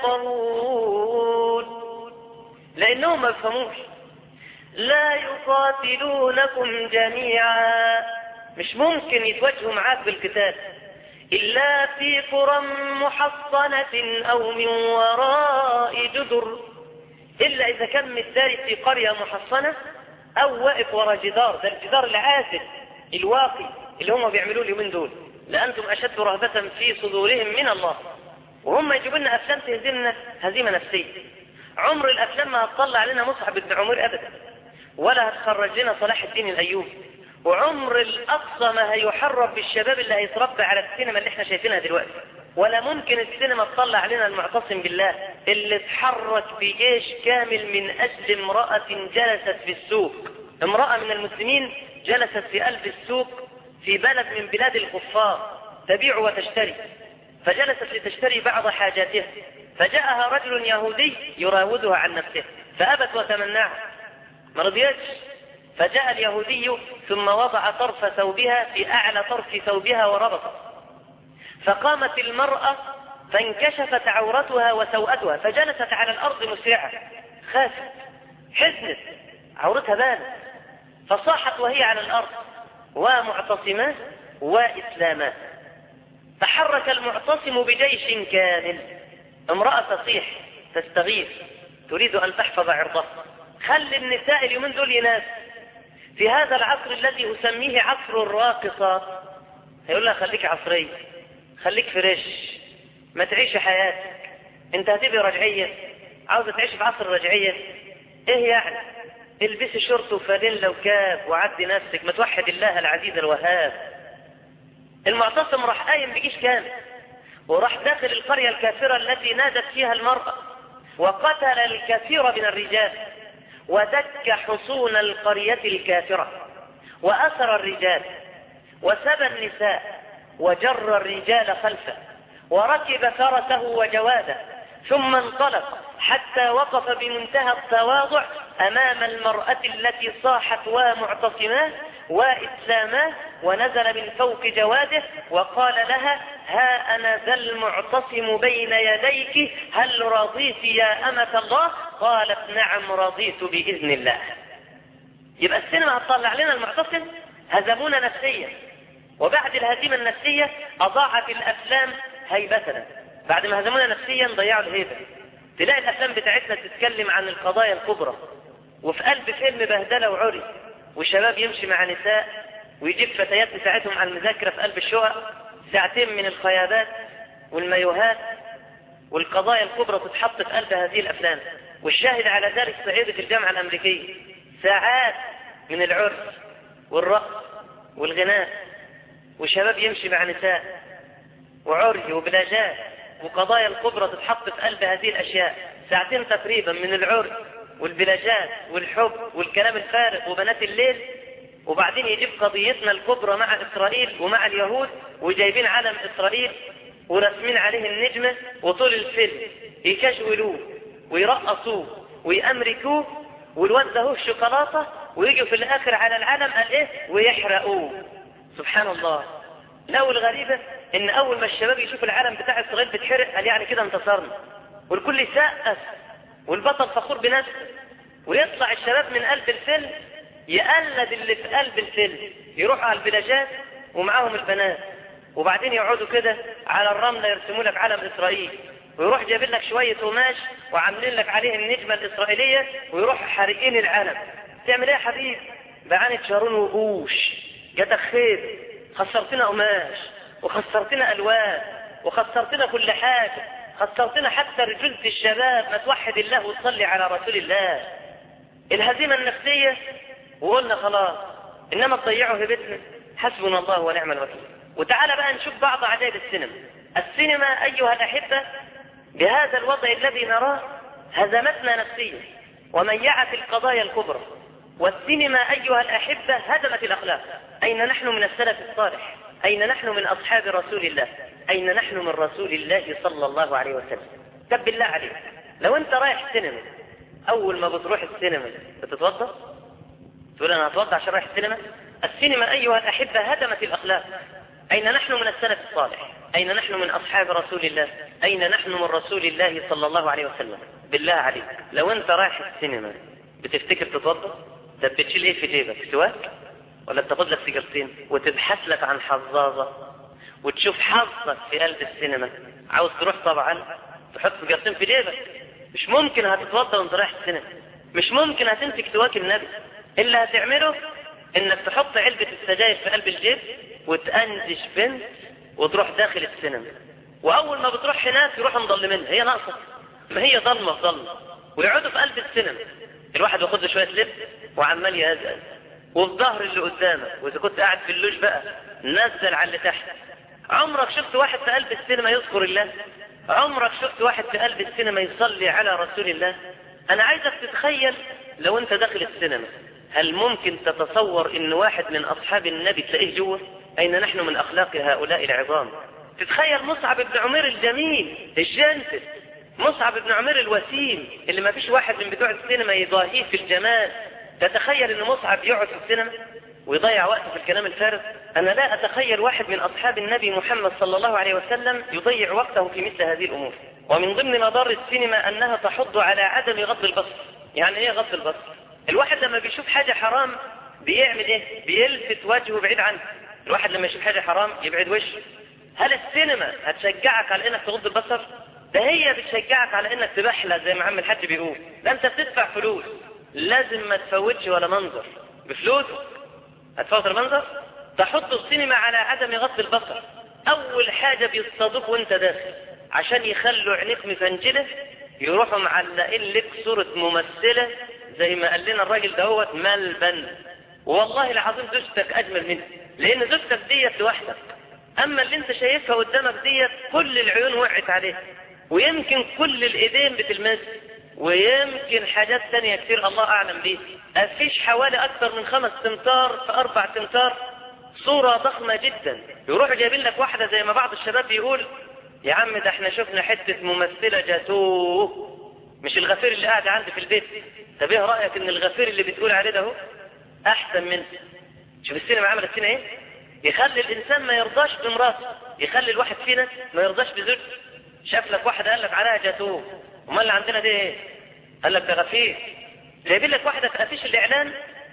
يفقهون لأنهم ما يفهموش لا يقاتلونكم جميعا مش ممكن يتواجهوا معاك بالقتال إلا في قرى محصنة أو من وراء جدر إلا إذا كان متداري في قرية محصنة أو واقف ورا جدار ده الجدار العازل الواقي اللي هم بيعملوه اليومين دول لأنتم أشد رهبة في صدورهم من الله وهم يجيبوا لنا أفلام تهزمنا هزيمة نفسية عمر الأفلام ما هتطلع لنا مصعب بن عمر أبدا ولا هتخرج لنا صلاح الدين الأيوبي وعمر الأقصى ما هيحرب بالشباب اللي هيتربى على السينما اللي احنا شايفينها دلوقتي ولا ممكن السينما تطلع لنا المعتصم بالله اللي اتحرك بجيش كامل من أجل امرأة جلست في السوق امرأة من المسلمين جلست في قلب السوق في بلد من بلاد الكفار تبيع وتشتري فجلست لتشتري بعض حاجاتها فجاءها رجل يهودي يراودها عن نفسه فأبت وتمنعها ما رضيتش فجاء اليهودي ثم وضع طرف ثوبها في أعلى طرف ثوبها وربطه فقامت المرأة فانكشفت عورتها وسوءتها فجلست على الأرض مسرعة خافت حزنت عورتها بانت فصاحت وهي على الأرض ومعتصمات وإسلامات تحرك المعتصم بجيش كامل امرأة تصيح تستغيث تريد أن تحفظ عرضها خل النساء اليومين دول يناس في هذا العصر الذي أسميه عصر الراقصة هيقول لها خليك عصري خليك فريش ما تعيش حياتك انت هتبقى رجعية عاوزة تعيش في عصر الرجعية ايه يعني البسي شورت وفانيلا وكاب وعدي نفسك ما توحد الله العزيز الوهاب المعتصم راح قايم بجيش كامل وراح داخل القرية الكافرة التي نادت فيها المرأة وقتل الكثير من الرجال ودك حصون القرية الكافرة وأسر الرجال وسبى النساء وجر الرجال خلفه وركب فرسه وجواده ثم انطلق حتى وقف بمنتهى التواضع أمام المرأة التي صاحت ومعتصماه وإسلاماه ونزل من فوق جواده وقال لها ها أنا ذا المعتصم بين يديك هل رضيت يا أمة الله قالت نعم رضيت بإذن الله يبقى السينما هتطلع لنا المعتصم هزمونا نفسيا وبعد الهزيمة النفسية أضاعت الأفلام هيبتنا بعد ما هزمونا نفسيا ضيعوا الهيبة تلاقي الأفلام بتاعتنا تتكلم عن القضايا الكبرى وفي قلب فيلم بهدلة وعري وشباب يمشي مع نساء ويجيب فتيات تساعدهم على المذاكرة في قلب الشقق ساعتين من الخيابات والمايوهات والقضايا الكبرى تتحط في قلب هذه الأفلام والشاهد على ذلك صعيدة الجامعة الأمريكية ساعات من العرس والرقص والغناء وشباب يمشي مع نساء وعري وبلاجات وقضايا الكبرى تتحط في قلب هذه الأشياء ساعتين تقريبا من العرس والبلاجات والحب والكلام الفارغ وبنات الليل وبعدين يجيب قضيتنا الكبرى مع إسرائيل ومع اليهود وجايبين علم إسرائيل ورسمين عليه النجمة وطول الفيلم يكشولوه ويرقصوه ويأمركوه والواد ده الشوكولاتة ويجوا في الآخر على العلم قال إيه ويحرقوه سبحان الله لو الغريبة إن أول ما الشباب يشوفوا العلم بتاع إسرائيل بتحرق قال يعني كده انتصرنا والكل يسقف والبطل فخور بنفسه ويطلع الشباب من قلب الفيلم يقلد اللي في قلب الفيلم يروحوا على البلاجات ومعاهم البنات وبعدين يقعدوا كده على الرملة يرسموا لك علم إسرائيل ويروح جايبين لك شوية قماش وعاملين لك عليه النجمة الإسرائيلية ويروح حارقين العلم تعمل ايه يا حبيبي بعانة شارون وقوش جاتك خير خسرتنا قماش وخسرتنا ألوان وخسرتنا كل حاجة خسرتنا حتى رجولة الشباب ما توحد الله وتصلي على رسول الله الهزيمة النفسية وقلنا خلاص إنما تضيعوا هبتنا حسبنا الله ونعم الوكيل وتعالى بقى نشوف بعض عجائب السينما السينما أيها الأحبة بهذا الوضع الذي نراه هزمتنا نفسيا وميعت القضايا الكبرى والسينما أيها الأحبة هدمت الأخلاق أين نحن من السلف الصالح أين نحن من أصحاب رسول الله أين نحن من رسول الله صلى الله عليه وسلم طب بالله عليك لو أنت رايح سينما أول ما بتروح السينما بتتوضأ تقول أنا هتوضأ عشان رايح السينما السينما أيها الأحبة هدمت الأخلاق أين نحن من السلف الصالح أين نحن من أصحاب رسول الله أين نحن من رسول الله صلى الله عليه وسلم بالله عليك لو أنت رايح السينما بتفتكر تتوضأ طب بتشيل إيه في جيبك سواك ولا بتاخد لك سيجارتين وتبحث لك عن حظاظة وتشوف حظك في قلب السينما عاوز تروح طبعا تحط سيجارتين في جيبك مش ممكن هتتوضا وانت رايح السينما مش ممكن هتمسك سواك النبي اللي هتعمله انك تحط علبة السجاير في قلب الجيب وتأنجش بنت وتروح داخل السينما واول ما بتروح هناك يروحوا مضلمينها هي ناقصة ما هي ضلمة في ضلمة ويقعدوا في قلب السينما الواحد ياخد له شوية لب وعمال يهزأز وفي ظهر اللي قدامك واذا كنت قاعد في اللوج بقى نزل على اللي تحت عمرك شفت واحد في قلب السينما يذكر الله عمرك شفت واحد في قلب السينما يصلي على رسول الله انا عايزك تتخيل لو انت داخل السينما هل ممكن تتصور ان واحد من اصحاب النبي تلاقيه جوه اين نحن من اخلاق هؤلاء العظام تتخيل مصعب بن عمير الجميل الجنتل مصعب بن عمير الوسيم اللي ما فيش واحد من بتوع السينما يضاهيه في الجمال تتخيل ان مصعب يقعد في السينما ويضيع وقته في الكلام الفارغ انا لا اتخيل واحد من اصحاب النبي محمد صلى الله عليه وسلم يضيع وقته في مثل هذه الامور ومن ضمن مضار السينما انها تحض على عدم غض البصر يعني ايه غض البصر الواحد لما بيشوف حاجة حرام بيعمل ايه بيلفت وجهه بعيد عنه الواحد لما يشوف حاجة حرام يبعد وشه هل السينما هتشجعك على انك تغض البصر ده هي بتشجعك على انك تبحلى زي ما عم الحاج بيقول ده انت بتدفع فلوس لازم ما تفوتش ولا منظر بفلوسك هتفوت المنظر تحط السينما على عدم غض البصر اول حاجة بيصطادوك وانت داخل عشان يخلوا عينيك مفنجلة يروحوا معلقين لك صورة ممثلة زي ما قال لنا الراجل دهوت ملبن والله العظيم زوجتك اجمل منه لان زوجتك ديت لوحدك اما اللي انت شايفها قدامك ديت كل العيون وقعت عليها ويمكن كل الايدين بتلمس ويمكن حاجات تانية كتير الله اعلم بيه افيش حوالي اكثر من خمس تمتار في اربع تمتار صورة ضخمة جدا يروحوا جايبين لك واحدة زي ما بعض الشباب بيقول يا عم ده احنا شفنا حتة ممثلة جاتوه مش الغفير اللي قاعد عندي في البيت طب ايه رأيك ان الغفير اللي بتقول عليه ده هو احسن منه شوف السينما عملت فينا ايه يخلي الانسان ما يرضاش بمراته يخلي الواحد فينا ما يرضاش بزوجته شاف لك واحد قال لك عليها جاتوه امال اللي عندنا دي ايه قال لك ده غفير جايبين لك واحدة في افيش الاعلان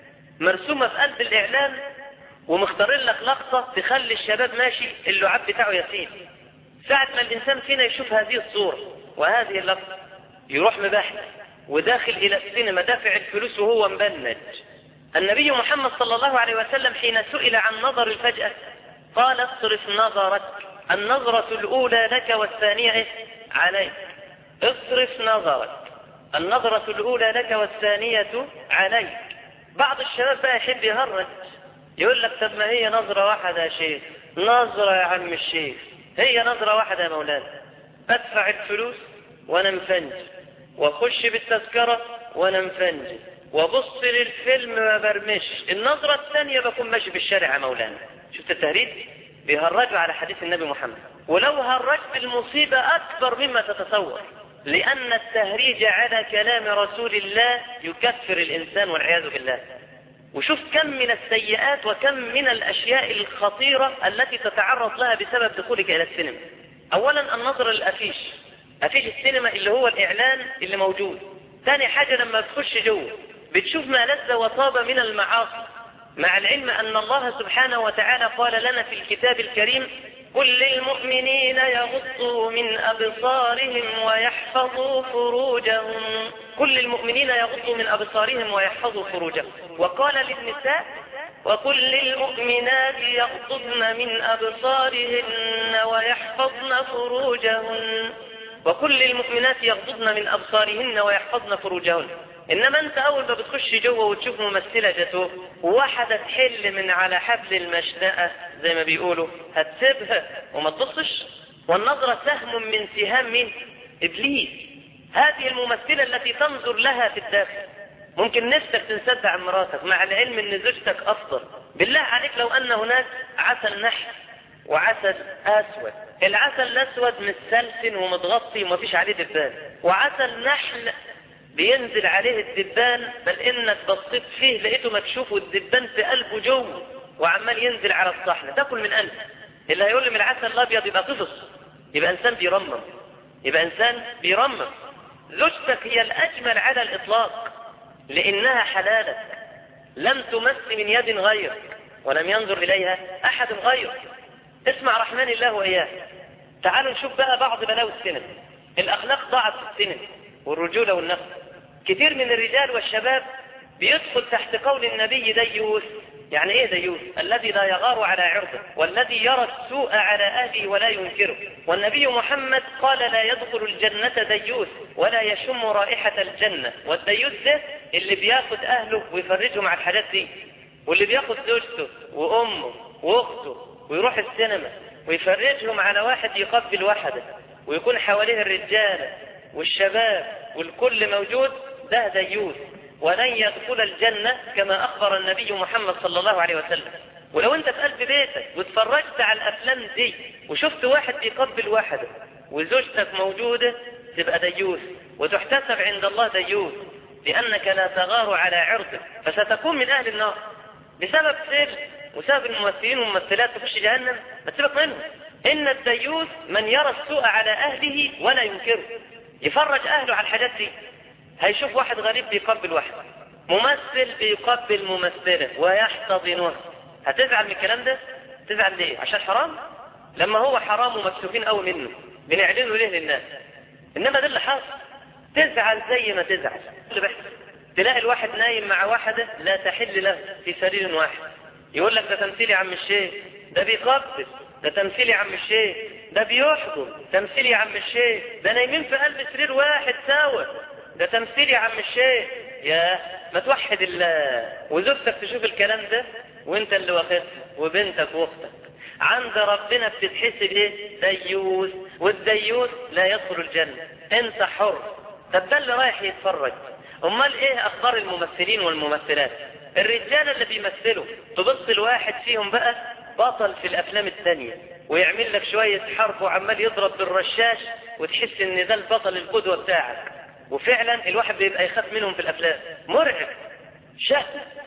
مرسومة في قلب الاعلان ومختارين لك لقطة تخلي الشباب ماشي اللعاب بتاعه يسيل ساعة ما الانسان فينا يشوف هذه الصورة وهذه اللقطة يروح مباحث وداخل الى السينما دافع الفلوس وهو مبنج النبي محمد صلى الله عليه وسلم حين سئل عن نظر الفجأة قال اصرف نظرك النظرة الاولى لك والثانية إيه؟ عليك اصرف نظرك النظرة الاولى لك والثانية عليك بعض الشباب بقى يحب يهرج يقول لك طب ما هي نظرة واحدة يا شيخ نظرة يا عم الشيخ هي نظرة واحدة يا مولانا ادفع الفلوس وانا مفنج واخش بالتذكرة وانا مفنج وابص للفيلم ما برمش النظرة الثانية بكون ماشي في الشارع يا مولانا شفت التهريج بيهرجوا على حديث النبي محمد ولو هرجت المصيبة اكبر مما تتصور لان التهريج على كلام رسول الله يكفر الانسان والعياذ بالله وشوف كم من السيئات وكم من الاشياء الخطيرة التي تتعرض لها بسبب دخولك الى السينما اولا النظر الافيش افيش السينما اللي هو الاعلان اللي موجود ثاني حاجة لما تخش جوه بتشوف ما لذ وطاب من المعاصي مع العلم ان الله سبحانه وتعالى قال لنا في الكتاب الكريم قل للمؤمنين يغضوا من أبصارهم ويحفظوا فروجهم كل المؤمنين يغضوا من أبصارهم ويحفظوا فروجهم وقال للنساء وقل للمؤمنات يغضضن من أبصارهن ويحفظن فروجهن وكل للمؤمنات يغضضن من أبصارهن ويحفظن فروجهن إنما أنت أول ما بتخش جوه وتشوف ممثلة جاتوه واحدة تحل من على حبل المشنقة زي ما بيقولوا هتسيبها وما تبصش والنظرة سهم من سهام مين إبليس هذه الممثلة التي تنظر لها في الداخل ممكن نفسك تنسد عن مراتك مع العلم ان زوجتك افضل بالله عليك لو ان هناك عسل نحل وعسل اسود العسل الاسود متسلسل ومتغطي ومفيش عليه دبان وعسل نحل بينزل عليه الدبان بل انك بصيت فيه لقيته مكشوف والدبان في قلبه جوه وعمال ينزل على الصحن تاكل من قلبه اللي هيقول لي من العسل الابيض يبقى طفص يبقى انسان بيرمم يبقى انسان بيرمم زوجتك هي الاجمل على الاطلاق لانها حلالك لم تمس من يد غيرك ولم ينظر اليها احد غيرك اسمع رحمن الله واياه تعالوا نشوف بقى بعض بلاوي السنن الاخلاق ضاعت في السنن والرجولة والنفس كتير من الرجال والشباب بيدخل تحت قول النبي ديوث يعني ايه ديوث الذي لا يغار على عرضه والذي يرى السوء على اهله ولا ينكره والنبي محمد قال لا يدخل الجنة ديوث ولا يشم رائحة الجنة والديوث ده اللي بياخد اهله ويفرجهم على الحاجات دي واللي بياخد زوجته وامه واخته ويروح السينما ويفرجهم على واحد يقبل وحده ويكون حواليه الرجال والشباب والكل موجود ده ديوث ولن يدخل الجنة كما أخبر النبي محمد صلى الله عليه وسلم ولو انت في قلب بيتك واتفرجت على الأفلام دي وشفت واحد بيقبل واحدة وزوجتك موجودة تبقى ديوث وتحتسب عند الله ديوث لأنك لا تغار على عرضك فستكون من أهل النار بسبب سر وسبب الممثلين والممثلات تخش جهنم ما تسيبك منهم إن الديوث من يرى السوء على أهله ولا ينكره يفرج أهله على الحاجات دي هيشوف واحد غريب بيقبل واحد ممثل بيقبل ممثلة ويحتضنها هتزعل من الكلام ده تزعل ليه عشان حرام لما هو حرام ومكسوفين قوي منه بنعلنه ليه للناس انما ده اللي حاصل تزعل زي ما تزعل اللي بيحصل تلاقي الواحد نايم مع واحدة لا تحل له في سرير واحد يقول لك ده تمثيل يا عم الشيخ ده بيقبل ده تمثيل يا عم الشيخ ده بيحضن تمثيل يا عم الشيخ ده نايمين في قلب سرير واحد سوا ده تمثيل يا عم الشيخ يا ما توحد الله وزوجتك تشوف الكلام ده وانت اللي واخدها وبنتك واختك عند ربنا بتتحسب ايه ديوث والديوث لا يدخل الجنة انت حر طب ده اللي رايح يتفرج امال ايه اخبار الممثلين والممثلات الرجال اللي بيمثلوا تبص الواحد فيهم بقى بطل في الافلام الثانية ويعمل لك شوية حرف وعمال يضرب بالرشاش وتحس ان ده البطل القدوة بتاعك وفعلا الواحد بيبقى يخاف منهم في الافلام مرعب شهم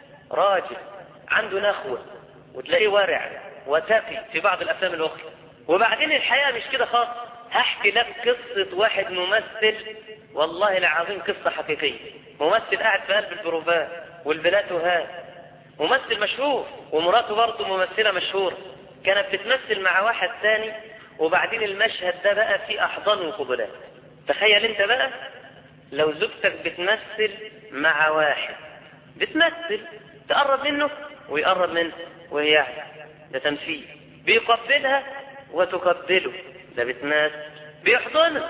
راجل عنده نخوة وتلاقيه ورع وتقي في بعض الافلام الاخرى وبعدين الحياة مش كده خالص هحكي لك قصة واحد ممثل والله العظيم قصة حقيقية ممثل قاعد في قلب البروفات والبلاتوهات ممثل مشهور ومراته برضه ممثلة مشهورة كانت بتمثل مع واحد ثاني وبعدين المشهد ده بقى فيه احضان وقبلات تخيل انت بقى لو زوجتك بتمثل مع واحد بتمثل تقرب منه ويقرب منه وهي ده تمثيل بيقبلها وتقبله ده بتمثل بيحضنها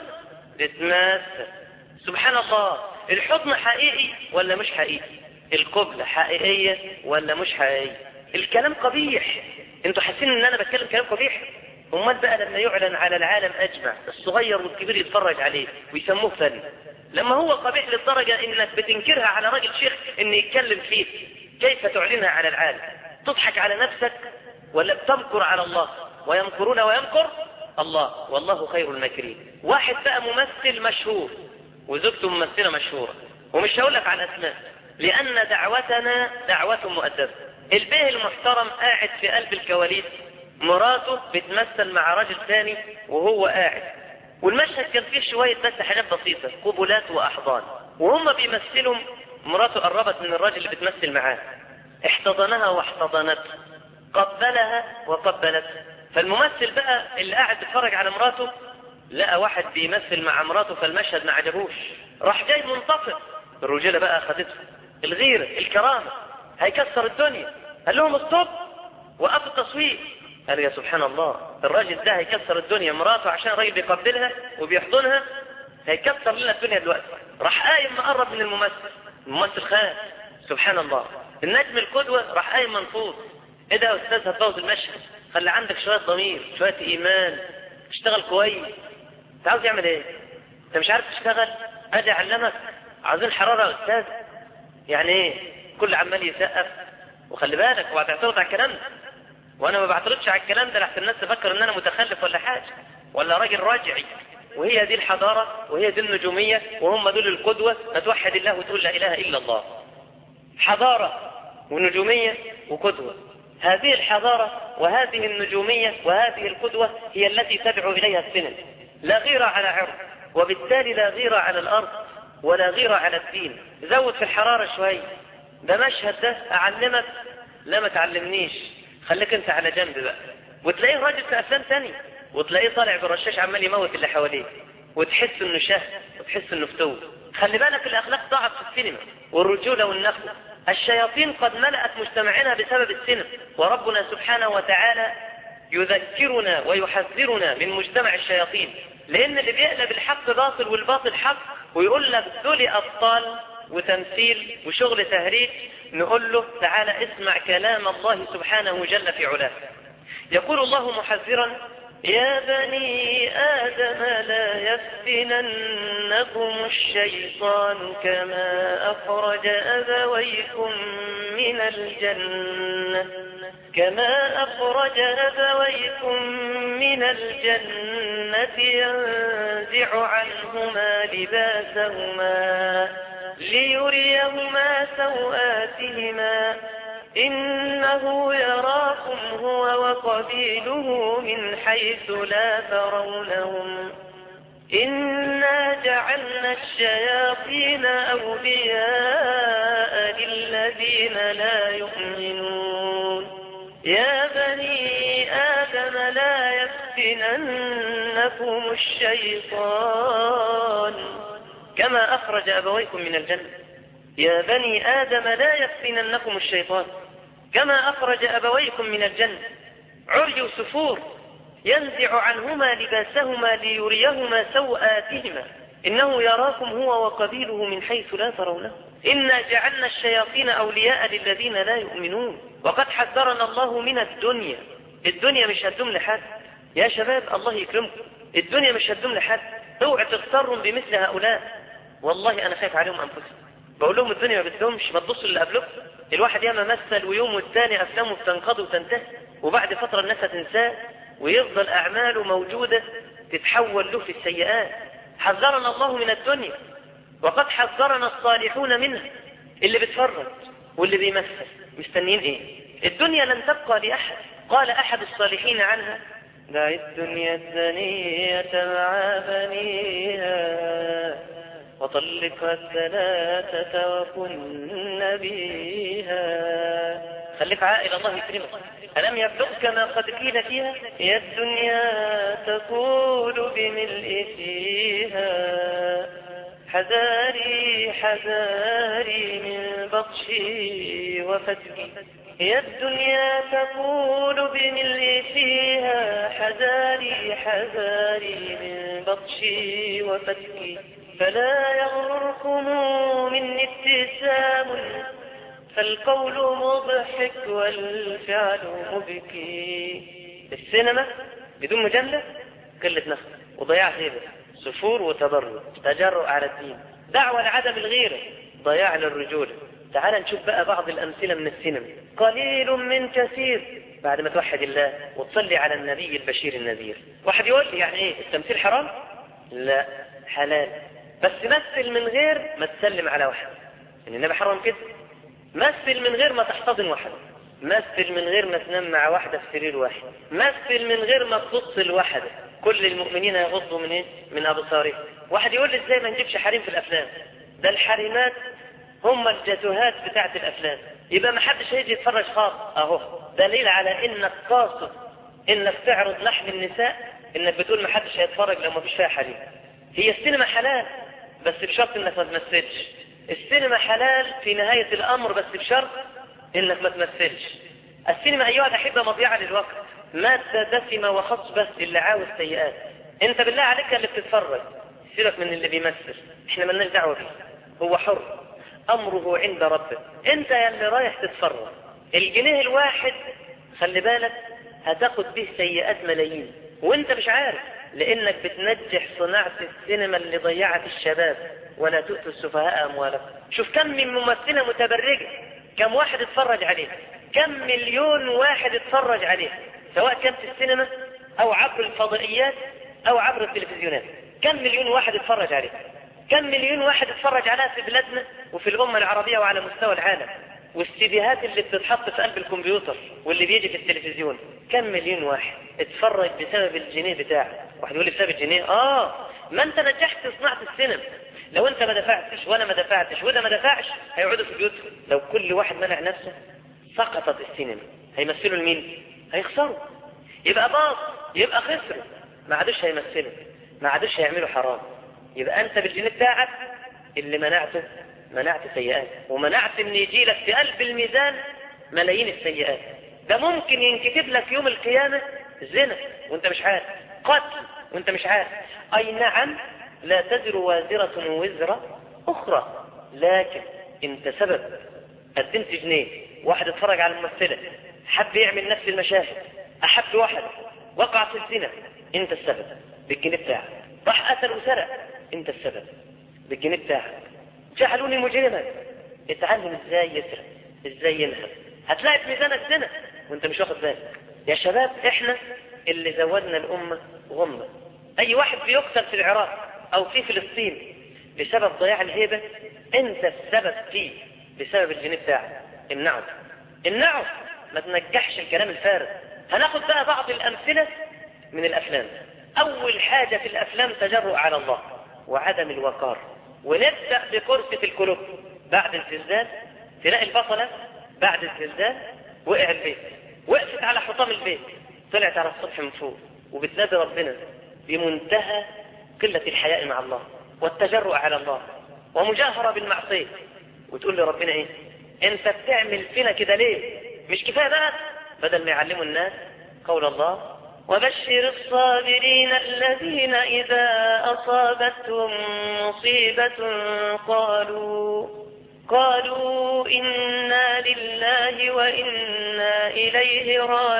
بتمثل سبحان الله الحضن حقيقي ولا مش حقيقي القبلة حقيقية ولا مش حقيقية الكلام قبيح انتوا حاسين ان انا بتكلم كلام قبيح امال بقى لما يعلن على العالم اجمع الصغير والكبير يتفرج عليه ويسموه فن لما هو قبيح للدرجة انك بتنكرها على راجل شيخ ان يتكلم فيه كيف تعلنها على العالم تضحك على نفسك ولا بتمكر على الله ويمكرون ويمكر الله والله خير الماكرين واحد بقى ممثل مشهور وزوجته ممثلة مشهورة ومش هقول لك على اسماء لان دعوتنا دعوة مؤدبة البيه المحترم قاعد في قلب الكواليس مراته بتمثل مع راجل ثاني وهو قاعد والمشهد كان فيه شوية بس حاجات بسيطة قبلات وأحضان وهم بيمثلوا مراته قربت من الراجل اللي بتمثل معاه احتضنها واحتضنته قبلها وقبلته فالممثل بقى اللي قاعد بيتفرج على مراته لقى واحد بيمثل مع مراته فالمشهد ما عجبوش راح جاي منتصر الرجالة بقى اخذته الغيرة الكرامة هيكسر الدنيا قال لهم استوب وقفوا التصوير قال يا سبحان الله الراجل ده هيكسر الدنيا مراته عشان الراجل بيقبلها وبيحضنها هيكسر لنا الدنيا دلوقتي راح قايم مقرب من الممثل الممثل خاف سبحان الله النجم القدوة راح قايم منفوض ايه ده يا استاذ هتبوظ المشهد خلي عندك شوية ضمير شوية ايمان اشتغل كويس انت عاوز يعمل ايه انت مش عارف تشتغل ادي اعلمك عاوزين حرارة يا استاذ يعني ايه كل عمال يسقف وخلي بالك وهتعترض على الكلام ده وانا ما بعترضش على الكلام ده لحسن الناس تفكر ان انا متخلف ولا حاجة ولا راجل راجعي وهي دي الحضارة وهي دي النجومية وهم دول القدوة فتوحد الله وتقول لا اله الا الله حضارة ونجومية وقدوة هذه الحضارة وهذه النجومية وهذه القدوة هي التي تدعو إليها السنن لا غيرة على عرض وبالتالي لا غيرة على الأرض ولا غيرة على الدين زود في الحرارة شوي ده مشهد ده أعلمك لا ما تعلمنيش خليك انت على جنب بقى وتلاقيه راجل في أفلام تاني وتلاقيه طالع بالرشاش عمال يموت اللي حواليه وتحس انه شه وتحس انه فتوه خلي بالك الأخلاق ضاعت في السينما والرجولة والنخوة الشياطين قد ملأت مجتمعنا بسبب السنة وربنا سبحانه وتعالى يذكرنا ويحذرنا من مجتمع الشياطين لأن اللي بيقلب الحق باطل والباطل حق ويقول لك دول أبطال وتمثيل وشغل تهريج نقول له تعالى اسمع كلام الله سبحانه جل في علاه يقول الله محذرا يا بني آدم لا يفتننكم الشيطان كما أخرج أبويكم من الجنة كما أخرج أبويكم من الجنة ينزع عنهما لباسهما ليريهما سوآتهما إنه يراكم هو وقبيله من حيث لا ترونهم إنا جعلنا الشياطين أولياء للذين لا يؤمنون يا بني آدم لا يفتننكم الشيطان كما أخرج أبويكم من الجنة يا بني آدم لا يفتننكم الشيطان كما أخرج أبويكم من الجنة عري سفور ينزع عنهما لباسهما ليريهما سوآتهما إنه يراكم هو وقبيله من حيث لا ترونه إنا جعلنا الشياطين أولياء للذين لا يؤمنون وقد حذرنا الله من الدنيا الدنيا مش هتدوم لحد يا شباب الله يكرمكم الدنيا مش هتدوم لحد اوعى تغتروا بمثل هؤلاء والله أنا خايف عليهم أنفسهم بقول لهم الدنيا ما بتدومش ما تبصوا اللي قبلكم الواحد ياما مثل ويوم والتاني أفلامه بتنقضي وتنتهي وبعد فترة الناس هتنساه ويفضل أعماله موجودة تتحول له في السيئات حذرنا الله من الدنيا وقد حذرنا الصالحون منها اللي بتفرج واللي بيمثل مستنيين ايه الدنيا لن تبقى لأحد قال أحد الصالحين عنها دع الدنيا الثانية مع بنيها وطلقها الثلاثة وكن بيها خليك عائل الله يكرمك ألم يبلغك ما قد قيل فيها هي الدنيا تقول بملء فيها حذاري حذاري من بطشي وفتكي هي الدنيا تقول بملء فيها حذاري حذاري من بطشي وفتكي فلا يغرركم مني ابتسام فالقول مضحك والفعل مبكي السينما بدون مجلة قلة نفس وضياع هيبة سفور وتبرج تجرؤ على الدين دعوة لعدم الغيرة ضياع للرجولة تعال نشوف بقى بعض الأمثلة من السينما قليل من كثير بعد ما توحد الله وتصلي على النبي البشير النذير واحد يقول لي يعني ايه التمثيل حرام لا حلال بس مثل من غير ما تسلم على واحد ان النبي حرم كده مثل من غير ما تحتضن واحد مثل من غير ما تنام مع واحدة في سرير واحد مثل من غير ما تبص لواحدة كل المؤمنين يغضوا من ايه من ابصارهم واحد يقول لي ازاي ما نجيبش حريم في الافلام ده الحريمات هم الجاتوهات بتاعت الافلام يبقى ما حدش هيجي يتفرج خالص اهو دليل على انك قاصد انك تعرض لحم النساء انك بتقول ما حدش هيتفرج لو ما فيش فيها حريم هي السينما حلال بس بشرط انك ما تمثلش السينما حلال في نهاية الامر بس بشرط انك ما تمثلش السينما ايها الاحبة مضيعة للوقت مادة دسمة وخصبة اللي عاوز سيئات انت بالله عليك اللي بتتفرج سيبك من اللي بيمثل احنا ملناش دعوة بيه هو حر امره عند ربه انت يا اللي رايح تتفرج الجنيه الواحد خلي بالك هتاخد به سيئات ملايين وانت مش عارف لانك بتنجح صناعة السينما اللي ضيعت الشباب ولا تؤتوا السفهاء اموالكم شوف كم من ممثلة متبرجة كم واحد اتفرج عليه كم مليون واحد اتفرج عليه سواء كان في السينما او عبر الفضائيات او عبر التلفزيونات كم مليون واحد اتفرج عليه كم مليون واحد اتفرج عليها في بلادنا وفي الأمة العربية وعلى مستوى العالم والسيديهات اللي بتتحط في قلب الكمبيوتر واللي بيجي في التلفزيون كم مليون واحد اتفرج بسبب الجنيه بتاعه واحد يقول لي بسبب الجنيه اه ما انت نجحت في صناعة السينما لو انت ما دفعتش وانا ما دفعتش وده ما دفعش هيقعدوا في بيوتهم لو كل واحد منع نفسه سقطت السينما هيمثلوا لمين هيخسروا يبقى باظ يبقى خسروا ما عادوش هيمثلوا ما عادوش هيعملوا حرام يبقى انت بالجنيه بتاعك اللي منعته منعت سيئات ومنعت ان يجي لك في قلب الميزان ملايين السيئات ده ممكن ينكتب لك يوم القيامة زنا وانت مش عارف قتل وانت مش عارف اي نعم لا تزر وازرة وزر اخرى لكن انت سبب قدمت جنيه واحد اتفرج على الممثلة حب يعمل نفس المشاهد احب واحد وقع في الزنا انت السبب بالجنيه بتاعك راح قتل وسرق انت السبب بالجنيه بتاعك جعلوني مجرما اتعلم ازاي يسرق ازاي ينهب هتلاقي في ميزانك زنا وانت مش واخد بالك يا شباب احنا اللي زودنا الامة غمة اي واحد بيقتل في العراق او في فلسطين بسبب ضياع الهيبة انت السبب فيه بسبب الجنيه بتاعك امنعه امنعه ما تنجحش الكلام الفارغ هناخد بقى بعض الامثلة من الافلام اول حاجة في الافلام تجرؤ على الله وعدم الوقار ونبدأ بكرسة القلوب بعد الزلزال تلاقي البطلة بعد الزلزال وقع البيت وقفت على حطام البيت طلعت على السطح من فوق وبتنادي ربنا بمنتهى قلة الحياء مع الله والتجرؤ على الله ومجاهرة بالمعصية وتقول لربنا ايه انت بتعمل فينا كده ليه مش كفاية بقى بدل ما يعلموا الناس قول الله وبشر الصابرين الذين إذا أصابتهم مصيبة قالوا قالوا إنا لله وإنا إليه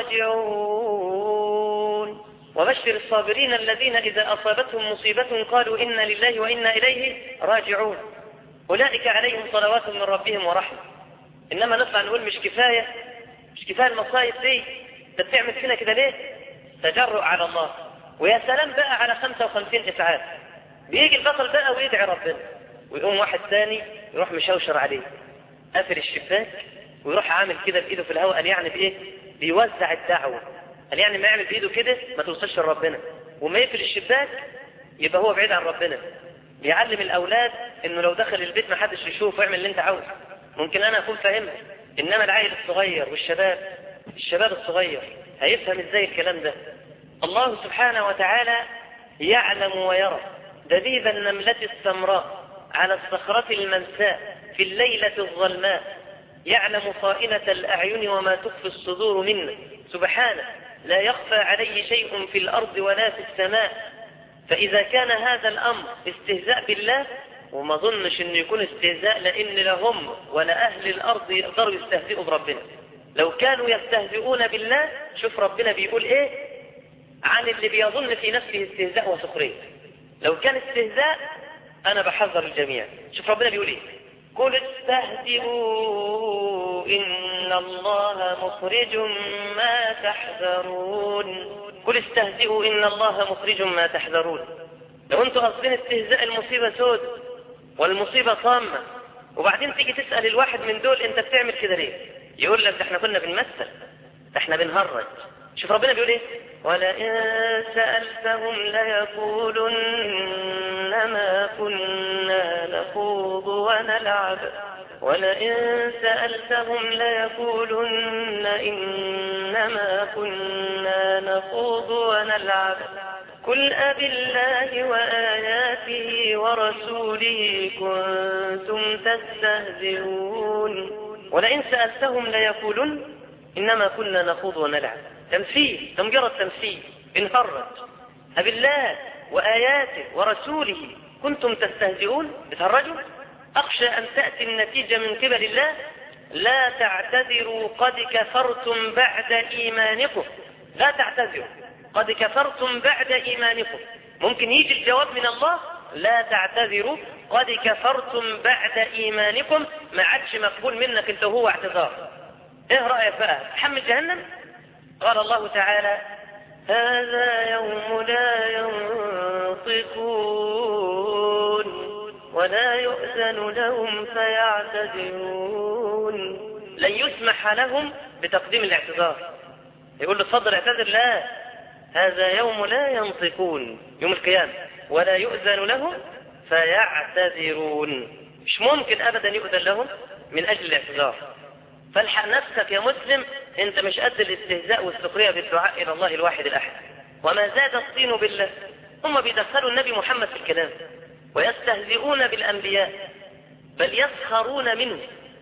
راجعون وبشر الصابرين الذين إذا أصابتهم مصيبة قالوا إنا لله وإنا إليه راجعون أولئك عليهم صلوات من ربهم ورحمة إنما نطلع نقول مش كفاية مش كفاية المصايب دي انت بتعمل فينا كده ليه تجرؤ على الله ويا سلام بقى على 55 إسعاف بيجي البطل بقى ويدعي ربنا ويقوم واحد ثاني يروح مشوشر عليه قافل الشباك ويروح عامل كده بإيده في الهواء قال يعني بإيه بيوزع الدعوة قال يعني ما يعمل بإيده كده ما توصلش لربنا وما يقفل الشباك يبقى هو بعيد عن ربنا بيعلم الأولاد إنه لو دخل البيت ما حدش يشوف ويعمل اللي أنت عاوزه ممكن أنا أكون فاهمها إنما العائل الصغير والشباب الشباب الصغير هيفهم إزاي الكلام ده الله سبحانه وتعالى يعلم ويرى دبيب النملة السمراء على الصخرة المنساء في الليلة الظلماء يعلم خائنة الأعين وما تخفي الصدور منا سبحانه لا يخفى عليه شيء في الأرض ولا في السماء فإذا كان هذا الأمر استهزاء بالله وما ظنش أنه يكون استهزاء لأن لهم ولا أهل الأرض يقدروا يستهزئوا بربنا لو كانوا يستهزئون بالله شوف ربنا بيقول إيه عن اللي بيظن في نفسه استهزاء وسخرية لو كان استهزاء أنا بحذر الجميع شوف ربنا بيقول إيه قل استهزئوا إن الله مخرج ما تحذرون قل استهزئوا إن الله مخرج ما تحذرون لو أنتوا قصدين استهزاء المصيبة سود والمصيبة طامة وبعدين تيجي تسأل الواحد من دول أنت بتعمل كده ليه يقول لك ده احنا كنا بنمثل ده احنا بنهرج شوف ربنا بيقول ايه ولئن سألتهم ليقولن ما كنا نخوض ونلعب ولئن سألتهم ليقولن إنما كنا نخوض ونلعب قل أب الله وآياته ورسوله كنتم تستهزئون ولئن سألتهم ليقولن إنما كنا نخوض ونلعب تمثيل ده مجرد تمثيل انفرج أبالله وآياته ورسوله كنتم تستهزئون بتهرجوا أخشى أن تأتي النتيجة من قبل الله لا تعتذروا قد كفرتم بعد إيمانكم لا تعتذروا قد كفرتم بعد إيمانكم ممكن يجي الجواب من الله لا تعتذروا قد كفرتم بعد إيمانكم ما عادش مقبول منك انت هو اعتذار ايه رأيك بقى تحمل جهنم قال الله تعالى هذا يوم لا ينطقون ولا يؤذن لهم فيعتذرون لن يسمح لهم بتقديم الاعتذار يقول له اتفضل اعتذر لا هذا يوم لا ينطقون يوم القيامة ولا يؤذن لهم فيعتذرون مش ممكن أبدا يؤذن لهم من أجل الاعتذار فالحق نفسك يا مسلم انت مش قد الاستهزاء والسخرية بالدعاء إلى الله الواحد الأحد وما زاد الطين بالله هم بيدخلوا النبي محمد في الكلام ويستهزئون بالأنبياء بل يسخرون منه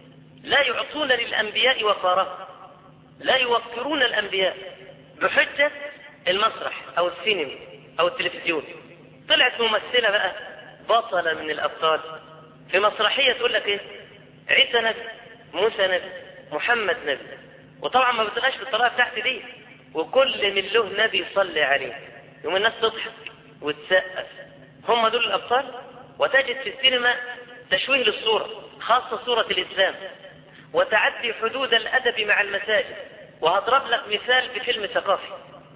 لا يعطون للأنبياء وقارا لا يوقرون الأنبياء بحجة المسرح أو السينما أو التلفزيون طلعت ممثلة بقى بطلة من الأبطال في مسرحية تقول لك إيه عيسى نبي موسى نبي محمد نبي وطبعا ما بتبقاش بالطريقة بتاعتي دي وكل من له نبي يصلي عليه يوم الناس تضحك وتسقف هم دول الأبطال وتجد في السينما تشويه للصورة خاصة صورة الإسلام وتعدي حدود الأدب مع المساجد وهضرب لك مثال بفيلم ثقافي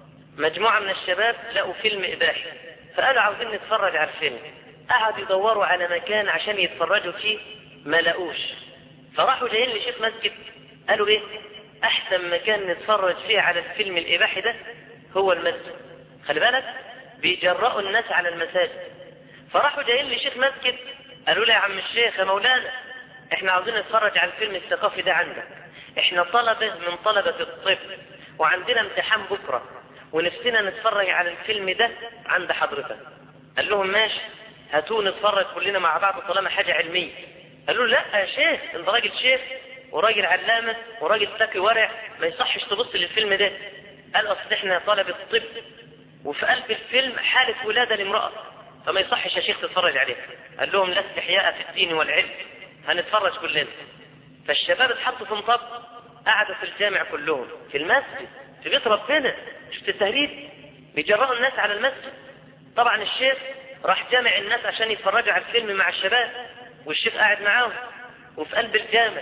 مجموعة من الشباب لقوا فيلم إباحي فقالوا عاوزين نتفرج على الفيلم قعدوا يدوروا على مكان عشان يتفرجوا فيه ما لقوش فراحوا جايين لشيخ مسجد قالوا ايه احسن مكان نتفرج فيه على الفيلم الإباحي ده هو المسجد خلي بالك بيجرأوا الناس على المساجد فراحوا جايين لشيخ مسجد قالوا له يا عم الشيخ يا مولانا احنا عاوزين نتفرج على الفيلم الثقافي ده عندك احنا طلبة من طلبة الطب وعندنا امتحان بكرة ونفسنا نتفرج على الفيلم ده عند حضرتك قال لهم ماشي هاتوا نتفرج كلنا مع بعض طالما حاجة علمية قالوا له لا يا شيخ انت راجل شيخ وراجل علامة وراجل تقي ورع ما يصحش تبص للفيلم ده قال اصل احنا طلبة الطب وفي قلب الفيلم حالة ولادة لامرأة فما يصحش يا شيخ تتفرج عليه قال لهم لا استحياء في الدين والعلم هنتفرج كلنا فالشباب اتحطوا في مطب قعدوا في الجامع كلهم في المسجد في بيت ربنا شفت التهريب بيجرأوا الناس على المسجد طبعا الشيخ راح جامع الناس عشان يتفرجوا على الفيلم مع الشباب والشيخ قاعد معاهم وفي قلب الجامع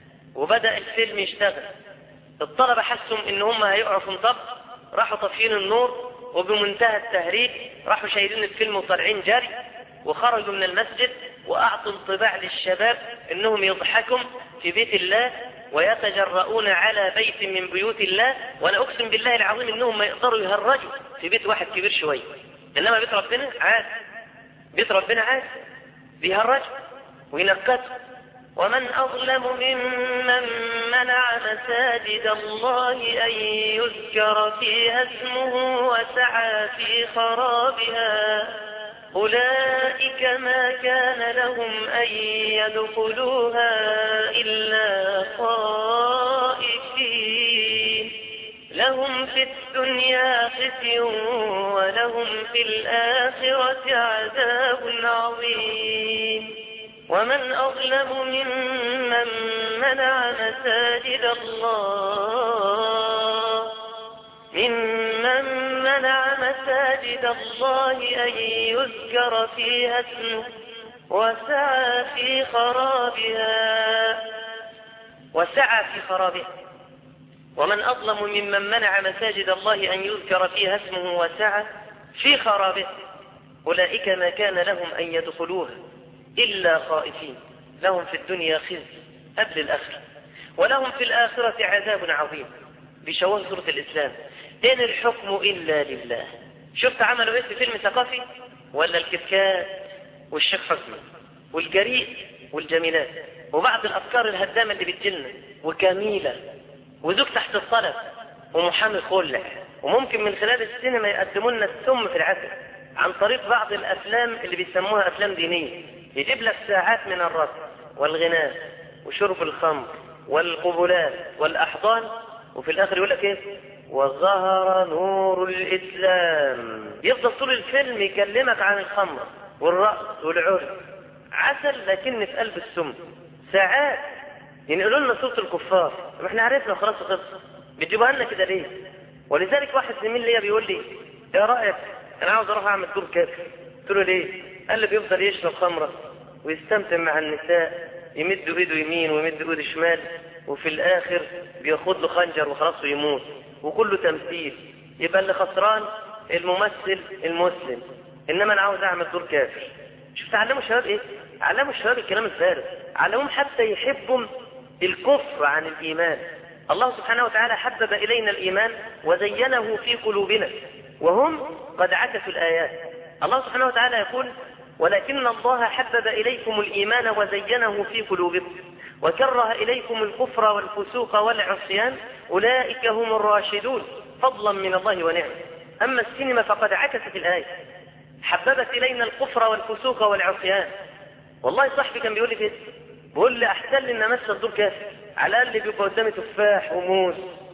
وبدأ الفيلم يشتغل الطلبة حسوا ان هم هيقعوا في مطب راحوا طافيين النور وبمنتهى التهريج راحوا شايلين الفيلم وطالعين جري وخرجوا من المسجد وأعطوا انطباع للشباب انهم يضحكوا في بيت الله ويتجرؤون على بيت من بيوت الله وانا اقسم بالله العظيم انهم ما يقدروا يهرجوا في بيت واحد كبير شوية انما بيت ربنا عاد بيت ربنا عاد بيهرجوا وينكتوا ومن أظلم ممن منع مساجد الله أن يذكر فيها اسمه وسعى في خرابها أولئك ما كان لهم أن يدخلوها إلا خائفين لهم في الدنيا خزي ولهم في الآخرة عذاب عظيم ومن أظلم ممن منع مساجد الله ممن منع مساجد الله أن يذكر فيها اسمه وسعى في خرابها وسعى في خرابها ومن أظلم ممن منع مساجد الله أن يذكر فيها اسمه وسعى في خرابها أولئك ما كان لهم أن يدخلوها إلا خائفين لهم في الدنيا خزي قبل الآخرة ولهم في الآخرة عذاب عظيم بشواه سورة الإسلام إن الحكم إلا لله شفت عملوا إيه في فيلم ثقافي ولا الكتكات والشيخ حسني والجريء والجميلات وبعض الأفكار الهدامة اللي بتجلنا وكميلة وزوج تحت الطلب ومحامي خلع وممكن من خلال السينما يقدموا لنا السم في العسل عن طريق بعض الأفلام اللي بيسموها أفلام دينية يجيب لك ساعات من الرقص والغناء وشرب الخمر والقبلات والأحضان وفي الآخر يقول لك إيه وظهر نور الإسلام يفضل طول الفيلم يكلمك عن الخمر والرقص والعرس عسل لكن في قلب السم ساعات ينقلوا لنا صوت الكفار ما احنا عرفنا خلاص خلص بتجيبوها لنا كده ليه ولذلك واحد زميل ليا بيقول لي ايه رايك انا عاوز اروح اعمل دور كافر قلت له ليه قال لي بيفضل يشرب خمره ويستمتع مع النساء يمد ايده يمين ويمد ايده شمال وفي الاخر بياخد له خنجر وخلاص ويموت وكله تمثيل يبقى اللي خسران الممثل المسلم انما انا عاوز اعمل دور كافر شوف تعلموا الشباب ايه علموا الشباب الكلام الفارغ علموهم حتى يحبوا الكفر عن الايمان الله سبحانه وتعالى حبب الينا الايمان وزينه في قلوبنا وهم قد عكسوا الايات الله سبحانه وتعالى يقول ولكن الله حبب اليكم الايمان وزينه في قلوبكم وكره اليكم الكفر والفسوق والعصيان اولئك هم الراشدون فضلا من الله ونعمه اما السينما فقد عكست الايه حببت إلينا الكفر والفسوق والعصيان والله صاحبي كان بيقول لي كده بيقول لي أحسن لي إن أمثل دور كافر على الأقل بيبقى قدامي تفاح وموز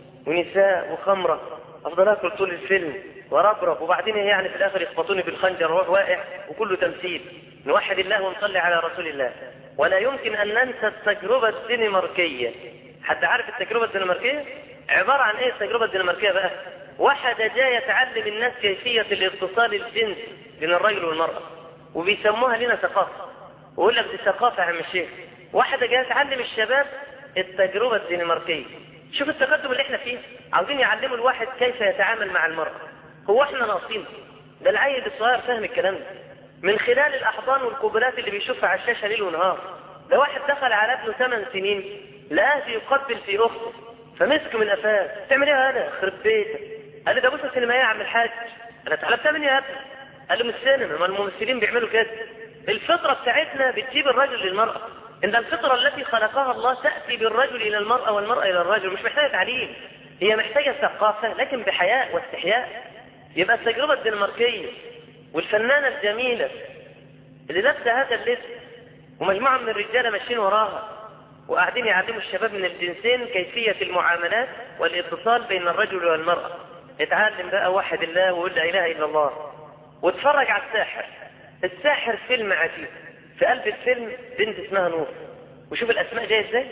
ونساء وخمرة أفضل آكل طول الفيلم وربرب وبعدين يعني في الآخر يخبطوني بالخنجر وروح واقع وكله تمثيل نوحد الله ونصلي على رسول الله ولا يمكن أن ننسى التجربة الدنماركية حد عارف التجربة الدنماركية؟ عبارة عن إيه التجربة الدنماركية بقى؟ واحد جاي يتعلم الناس كيفية الاتصال الجنسي بين الرجل والمرأة وبيسموها لنا ثقافة ويقول لك دي ثقافة يا عم الشيخ واحدة جاية تعلم الشباب التجربة الدنماركية شوف التقدم اللي احنا فيه عاوزين يعلموا الواحد كيف يتعامل مع المرأة هو احنا ناقصين ده العيل الصغير فاهم الكلام ده من خلال الأحضان والقبلات اللي بيشوفها على الشاشة ليل ونهار ده واحد دخل على ابنه ثمان سنين لقاه بيقبل في أخته فمسك من قفاه تعمل ايه هذا خرب بيتك قال لي ده بص السينما يا عم الحاج انا اتعلمتها من يا ابني قال له من السينما ما الممثلين بيعملوا كده الفطرة بتاعتنا بتجيب الرجل للمرأة ان الفطرة التي خلقها الله تأتي بالرجل الى المرأة والمرأة الى الرجل مش محتاجة تعليم هي محتاجة ثقافة لكن بحياء واستحياء يبقى التجربة الدنماركية والفنانة الجميلة اللي لابسة هذا اللبس ومجموعة من الرجالة ماشيين وراها وقاعدين يعلموا الشباب من الجنسين كيفية المعاملات والاتصال بين الرجل والمرأة اتعلم بقى واحد الله وقول لا إله إلا الله واتفرج على الساحر الساحر فيلم عجيب في قلب الفيلم بنت اسمها نور وشوف الأسماء جاية ازاي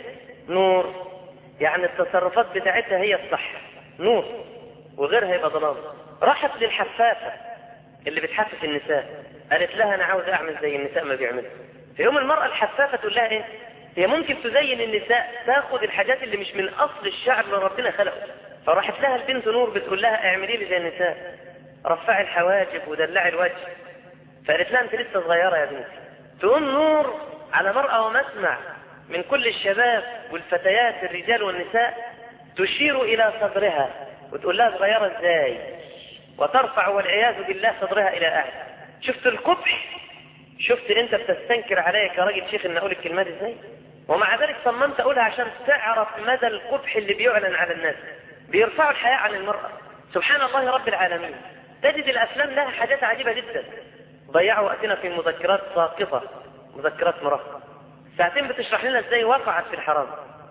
نور يعني التصرفات بتاعتها هي الصح نور وغيرها يبقى ضلال راحت للحفافة اللي بتحفف النساء قالت لها أنا عاوز أعمل زي النساء ما بيعملوا في يوم المرأة الحفافة تقول لها إيه هي ممكن تزين النساء تاخد الحاجات اللي مش من أصل الشعر اللي ربنا خلقه فراحت لها البنت نور بتقول لها اعملي لي زي النساء رفعي الحواجب ودلعي الوجه فقالت لها انت لسه صغيرة يا بنتي تقوم نور على مرأة ومسمع من كل الشباب والفتيات الرجال والنساء تشير إلى صدرها وتقول لها صغيرة ازاي وترفع والعياذ بالله صدرها إلى أعلى شفت القبح شفت انت بتستنكر عليا كراجل شيخ ان اقول الكلمات ازاي ومع ذلك صممت اقولها عشان تعرف مدى القبح اللي بيعلن على الناس بيرفعوا الحياء عن المرأة سبحان الله رب العالمين تجد الافلام لها حاجات عجيبة جدا ضيعوا وقتنا في مذكرات ساقطة مذكرات مراهقة ساعتين بتشرح لنا ازاي وقعت في الحرام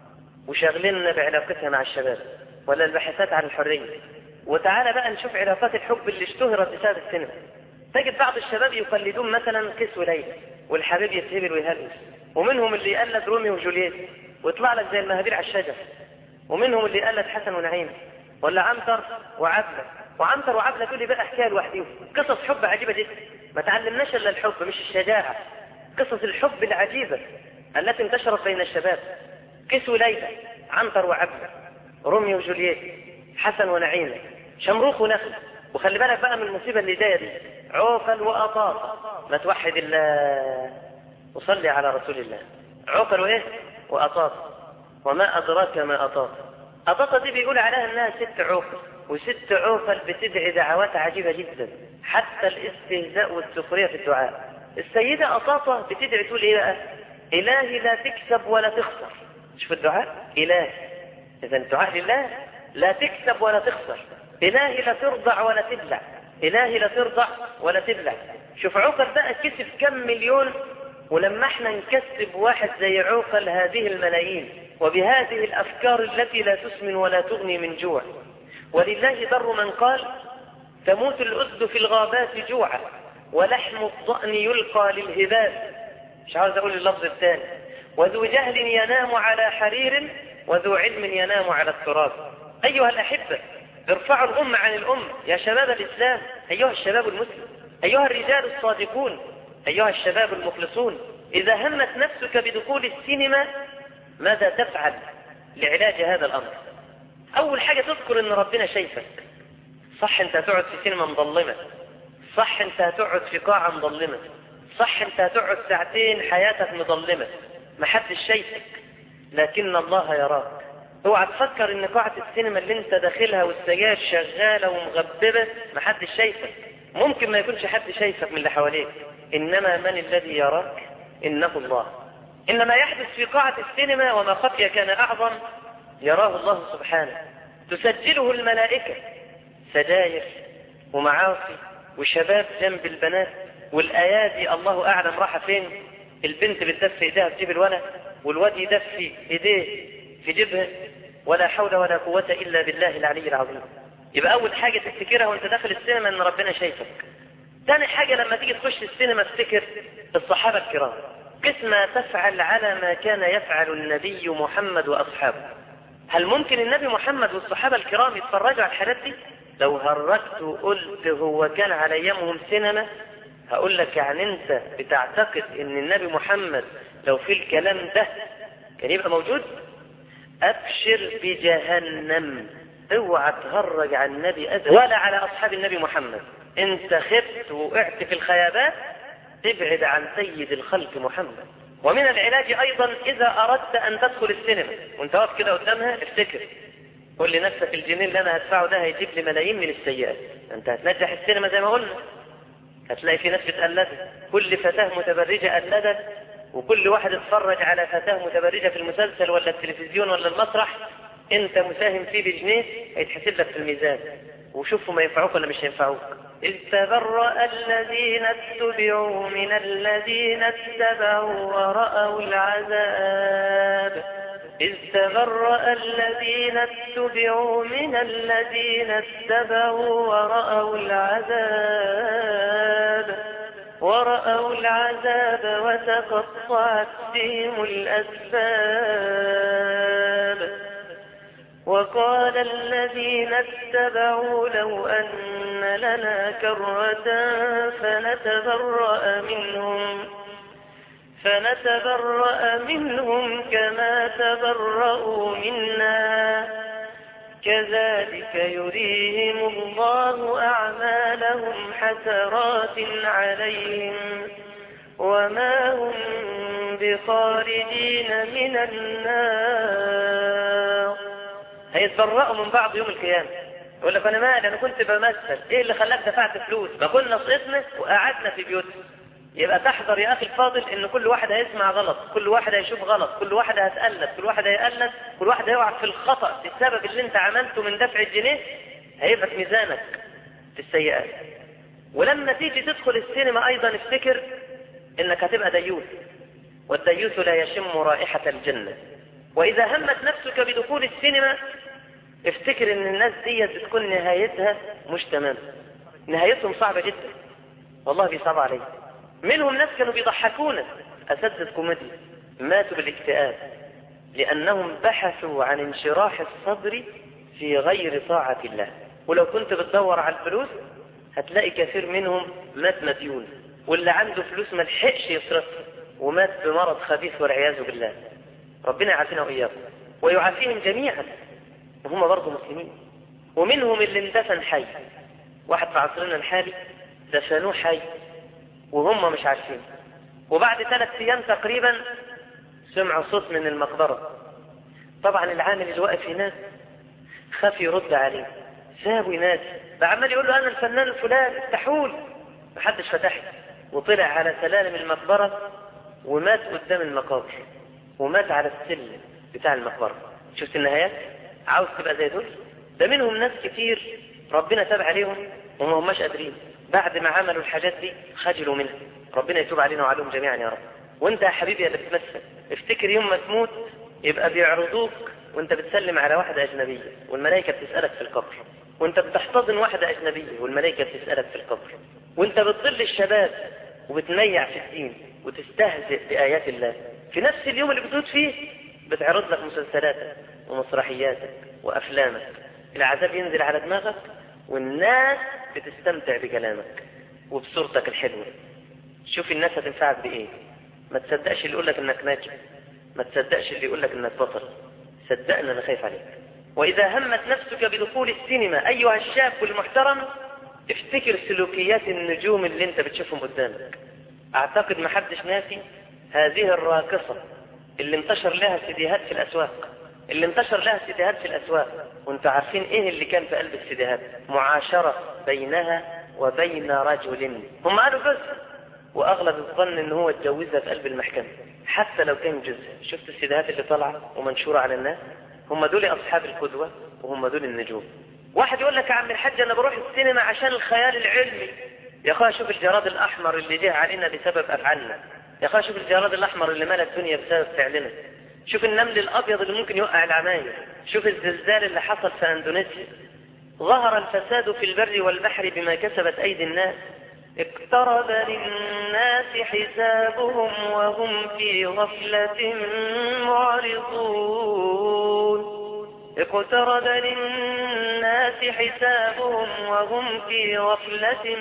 وشاغليننا بعلاقتها مع الشباب ولا الباحثات عن الحرية وتعالى بقى نشوف علاقات الحب اللي اشتهرت بسبب السينما تجد بعض الشباب يقلدون مثلا كيس وليلى والحبيب يتهبل ويهلس ومنهم اللي يقلد رومي وجولييت ويطلع لك زي المهابيل على الشجر ومنهم اللي يقلد حسن ونعيم ولا عنتر وعبلة وعنتر وعبلة دول بقى حكايه لوحدهم قصص حب عجيبة جدا ما تعلمناش الا الحب مش الشجاعة قصص الحب العجيبة التي انتشرت بين الشباب كيس وليلى عنتر وعبلة روميو وجولييت حسن ونعيم شمروخ ونخل وخلي بالك بقى من المصيبة اللي جايه دي عوقل وأطاط ما توحد الله وصلي على رسول الله عوقل وإيه وأطاط وما أدراك ما أطاط أطاط دي بيقول عليها أنها ست عوقل وست عوقل بتدعي دعوات عجيبة جدا حتى الاستهزاء والسخرية في الدعاء السيدة أطاطة بتدعي تقول إيه بقى إلهي لا تكسب ولا تخسر شوف الدعاء إلهي إذا الدعاء لله لا تكسب ولا تخسر إلهي لا ترضع ولا تبلع إلهي لا ترضع ولا تبلع شوف عوقل بقى كسب كم مليون ولما احنا نكسب واحد زي عوقل هذه الملايين وبهذه الأفكار التي لا تسمن ولا تغني من جوع ولله در من قال تموت الأسد في الغابات جوعا ولحم الضأن يلقى للهبات مش عاوز أقول اللفظ الثاني وذو جهل ينام على حرير وذو علم ينام على التراب أيها الأحبة ارفعوا الأمة عن الأمة يا شباب الإسلام أيها الشباب المسلم أيها الرجال الصادقون أيها الشباب المخلصون إذا همت نفسك بدخول السينما ماذا تفعل لعلاج هذا الأمر أول حاجة تذكر أن ربنا شايفك صح أنت هتقعد في سينما مظلمة صح أنت هتقعد في قاعة مظلمة صح أنت هتقعد ساعتين حياتك مظلمة محدش شايفك لكن الله يراك اوعى تفكر ان قاعة السينما اللي انت داخلها والسجاير شغالة ومغببة محدش شايفك ممكن ما يكونش حد شايفك من اللي حواليك انما من الذي يراك انه الله انما يحدث في قاعة السينما وما خفي كان اعظم يراه الله سبحانه تسجله الملائكة سجاير ومعاصي وشباب جنب البنات والايادي الله اعلم راح فين البنت بتدفي ايديها في جيب الولد والواد يدفي ايديه في جيبها ولا حول ولا قوة الا بالله العلي العظيم يبقى اول حاجة تفتكرها وانت داخل السينما ان ربنا شايفك ثاني حاجة لما تيجي تخش السينما افتكر الصحابة الكرام قس ما تفعل على ما كان يفعل النبي محمد واصحابه هل ممكن النبي محمد والصحابة الكرام يتفرجوا على الحاجات دي لو هرجت وقلت هو كان على ايامهم سينما هقول لك يعني انت بتعتقد ان النبي محمد لو في الكلام ده كان يبقى موجود ابشر بجهنم اوعى تهرج عن النبي ابدا ولا على اصحاب النبي محمد انت خبت وقعت في الخيابات ابعد عن سيد الخلق محمد ومن العلاج ايضا اذا اردت ان تدخل السينما وانت واقف كده قدامها افتكر قول لنفسك الجنيه اللي انا هدفعه ده هيجيب لي ملايين من السيئات انت هتنجح السينما زي ما قلنا هتلاقي في ناس بتقلدك كل فتاة متبرجة قلدك وكل واحد اتفرج على فتاة متبرجة في المسلسل ولا التلفزيون ولا المسرح انت مساهم فيه بجنيه هيتحسب لك في الميزان وشوفوا ما ينفعوك ولا مش هينفعوك إذ تبرأ الذين اتبعوا من الذين اتبعوا ورأوا العذاب إذ تبرأ الذين اتبعوا من الذين اتبعوا ورأوا العذاب ورأوا العذاب وتقطعت بهم الأسباب وقال الذين اتبعوا لو أن لنا كرة فنتبرأ منهم فنتبرأ منهم كما تبرأوا منا كذلك يريهم الله أعمالهم حسرات عليهم وما هم بخارجين من النار هيتبرأوا من بعض يوم القيامة يقول لك انا مالي انا كنت بمثل ايه اللي خلاك دفعت فلوس ما كنا سقطنا وقعدنا في بيوتنا يبقى تحذر يا اخي الفاضل ان كل واحد هيسمع غلط كل واحد هيشوف غلط كل واحد هيتقلد كل واحد هيقلد كل واحد هيقع في الخطأ بسبب اللي انت عملته من دفع الجنيه هيبقى في ميزانك في السيئات ولما تيجي تدخل السينما ايضا افتكر انك هتبقى ديوث والديوث لا يشم رائحة الجنة واذا همت نفسك بدخول السينما افتكر ان الناس دي بتكون نهايتها مش تمام نهايتهم صعبة جدا والله بيصعب عليهم منهم ناس كانوا بيضحكونا أساتذة كوميديا ماتوا بالاكتئاب لأنهم بحثوا عن انشراح الصدر في غير طاعة الله ولو كنت بتدور على الفلوس هتلاقي كثير منهم مات مديون واللي عنده فلوس ما لحقش يصرفها ومات بمرض خبيث والعياذ بالله ربنا يعافينا وإياكم ويعافيهم جميعا وهم برضه مسلمين ومنهم اللي اندفن حي واحد في عصرنا الحالي دفنوه حي وهم مش عارفين وبعد ثلاث ايام تقريبا سمعوا صوت من المقبرة طبعا العامل اللي واقف هناك خاف يرد عليه سابوا ناس فعمال يقول له انا الفنان الفلاني افتحول محدش فتح وطلع على سلالم المقبرة ومات قدام المقابر ومات على السلم بتاع المقبرة شفت النهايات عاوز تبقى زي دول ده منهم ناس كتير ربنا تاب عليهم وما هماش قادرين بعد ما عملوا الحاجات دي خجلوا منها ربنا يتوب علينا وعليهم جميعا يا رب وانت يا حبيبي اللي بتمثل افتكر يوم ما تموت يبقى بيعرضوك وانت بتسلم على واحدة أجنبية والملائكة بتسألك في القبر وانت بتحتضن واحدة أجنبية والملائكة بتسألك في القبر وانت بتضل الشباب وبتميع في الدين وتستهزئ بآيات الله في نفس اليوم اللي بتموت فيه بتعرض لك مسلسلاتك ومسرحياتك وأفلامك العذاب ينزل على دماغك والناس بتستمتع بكلامك وبصورتك الحلوة شوف الناس هتنفعك بإيه ما تصدقش اللي يقول لك انك ناجح ما تصدقش اللي يقول لك انك بطل صدقني انا خايف عليك واذا همت نفسك بدخول السينما ايها الشاب المحترم افتكر سلوكيات النجوم اللي انت بتشوفهم قدامك اعتقد ما حدش ناسي هذه الراقصة اللي انتشر لها سيديهات في الاسواق اللي انتشر لها سيديهات في الاسواق وانتوا عارفين ايه اللي كان في قلب السيديهات معاشرة بينها وبين رجل هم قالوا بس واغلب الظن ان هو اتجوزها في قلب المحكمة حتى لو كان جزء شفت السيديهات اللي طالعة ومنشورة على الناس هم دول اصحاب القدوة وهم دول النجوم واحد يقول لك يا عم الحاج انا بروح السينما عشان الخيال العلمي يا اخويا شوف الجراد الاحمر اللي جه علينا بسبب افعالنا يا اخويا شوف الجراد الاحمر اللي ملى الدنيا بسبب فعلنا شوف النمل الابيض اللي ممكن يوقع العماير شوف الزلزال اللي حصل في اندونيسيا ظهر الفساد في البر والبحر بما كسبت ايدي الناس اقترب للناس حسابهم وهم في غفلة معرضون اقترب للناس حسابهم وهم في غفلة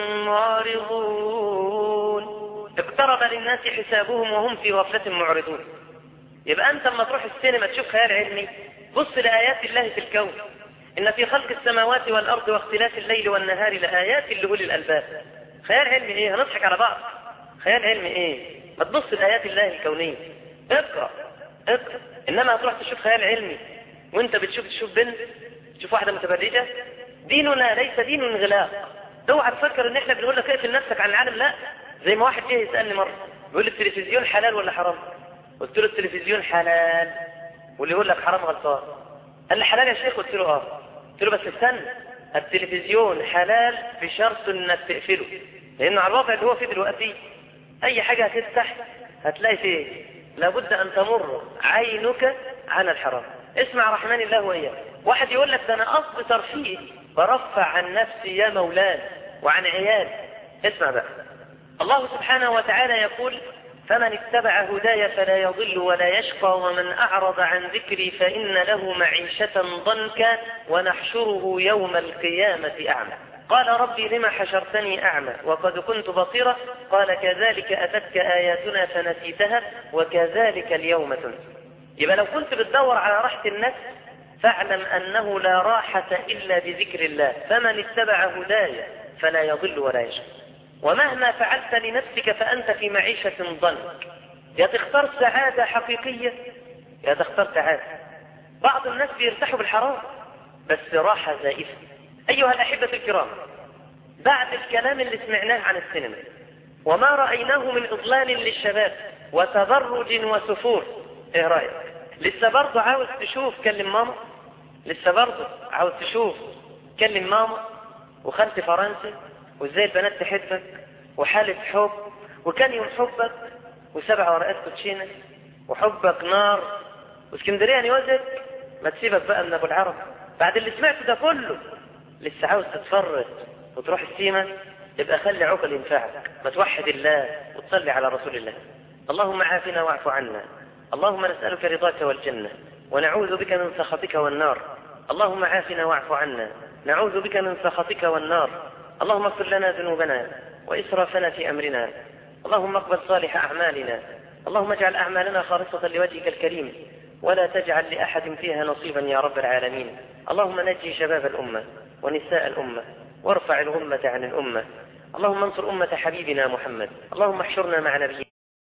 معرضون اقترب للناس حسابهم وهم في غفلة معرضون يبقى أنت لما تروح السينما تشوف خيال علمي بص لآيات الله في الكون إن في خلق السماوات والأرض واختلاف الليل والنهار لآيات لأولي الألباب خيال علمي إيه هنضحك على بعض خيال علمي إيه ما تبص لآيات الله الكونية اقرأ اقرأ إنما هتروح تشوف خيال علمي وانت بتشوف تشوف بنت تشوف واحدة متبرجة ديننا ليس دين انغلاق اوعى تفكر ان احنا بنقول لك اقفل نفسك عن العالم لا زي ما واحد جه يسألني مرة بيقول لي التلفزيون حلال ولا حرام قلت له التلفزيون حلال واللي يقول لك حرام غلطان قال لي حلال يا شيخ قلت له اه قلت له بس استنى التلفزيون حلال بشرط انك تقفله لانه على الوضع اللي هو فيه دلوقتي اي حاجة هتفتح هتلاقي فيه لابد ان تمر عينك على الحرام اسمع رحمن الله وإياك واحد يقول لك ده أنا قصد ترفيه برفع عن نفسي يا مولاي وعن عيالي اسمع بقى الله سبحانه وتعالى يقول فمن اتبع هداي فلا يضل ولا يشقى ومن أعرض عن ذكري فإن له معيشة ضنكا ونحشره يوم القيامة أعمى قال ربي لما حشرتني أعمى وقد كنت بصيرا قال كذلك أتتك آياتنا فنسيتها وكذلك اليوم تنسى يبقى لو كنت بتدور على راحة النفس فاعلم أنه لا راحة إلا بذكر الله فمن اتبع هدايا فلا يضل ولا يشقى ومهما فعلت لنفسك فأنت في معيشة ضنك يا تختار سعادة حقيقية يا تختار سعادة بعض الناس بيرتاحوا بالحرام بس راحة زائفة أيها الأحبة الكرام بعد الكلام اللي سمعناه عن السينما وما رأيناه من إضلال للشباب وتبرج وسفور ايه رأيك لسه برضه عاوز تشوف كلم ماما لسه برضه عاوز تشوف كلم ماما وخالتي فرنسي وازاي البنات تحبك وحالة حب وكان يوم حبك وسبع ورقات كوتشينة وحبك نار واسكندرية نيوزك ما تسيبك بقى من ابو العرب بعد اللي سمعته ده كله لسه عاوز تتفرج وتروح السيما يبقى خلي عقل ينفعك ما توحد الله وتصلي على رسول الله اللهم عافنا واعف عنا اللهم نسألك رضاك والجنة ونعوذ بك من سخطك والنار اللهم عافنا واعف عنا نعوذ بك من سخطك والنار اللهم اغفر لنا ذنوبنا وإسرافنا في أمرنا اللهم اقبل صالح أعمالنا اللهم اجعل أعمالنا خالصة لوجهك الكريم ولا تجعل لأحد فيها نصيبا يا رب العالمين اللهم نجي شباب الأمة ونساء الأمة وارفع الغمة عن الأمة اللهم انصر أمة حبيبنا محمد اللهم احشرنا مع نبينا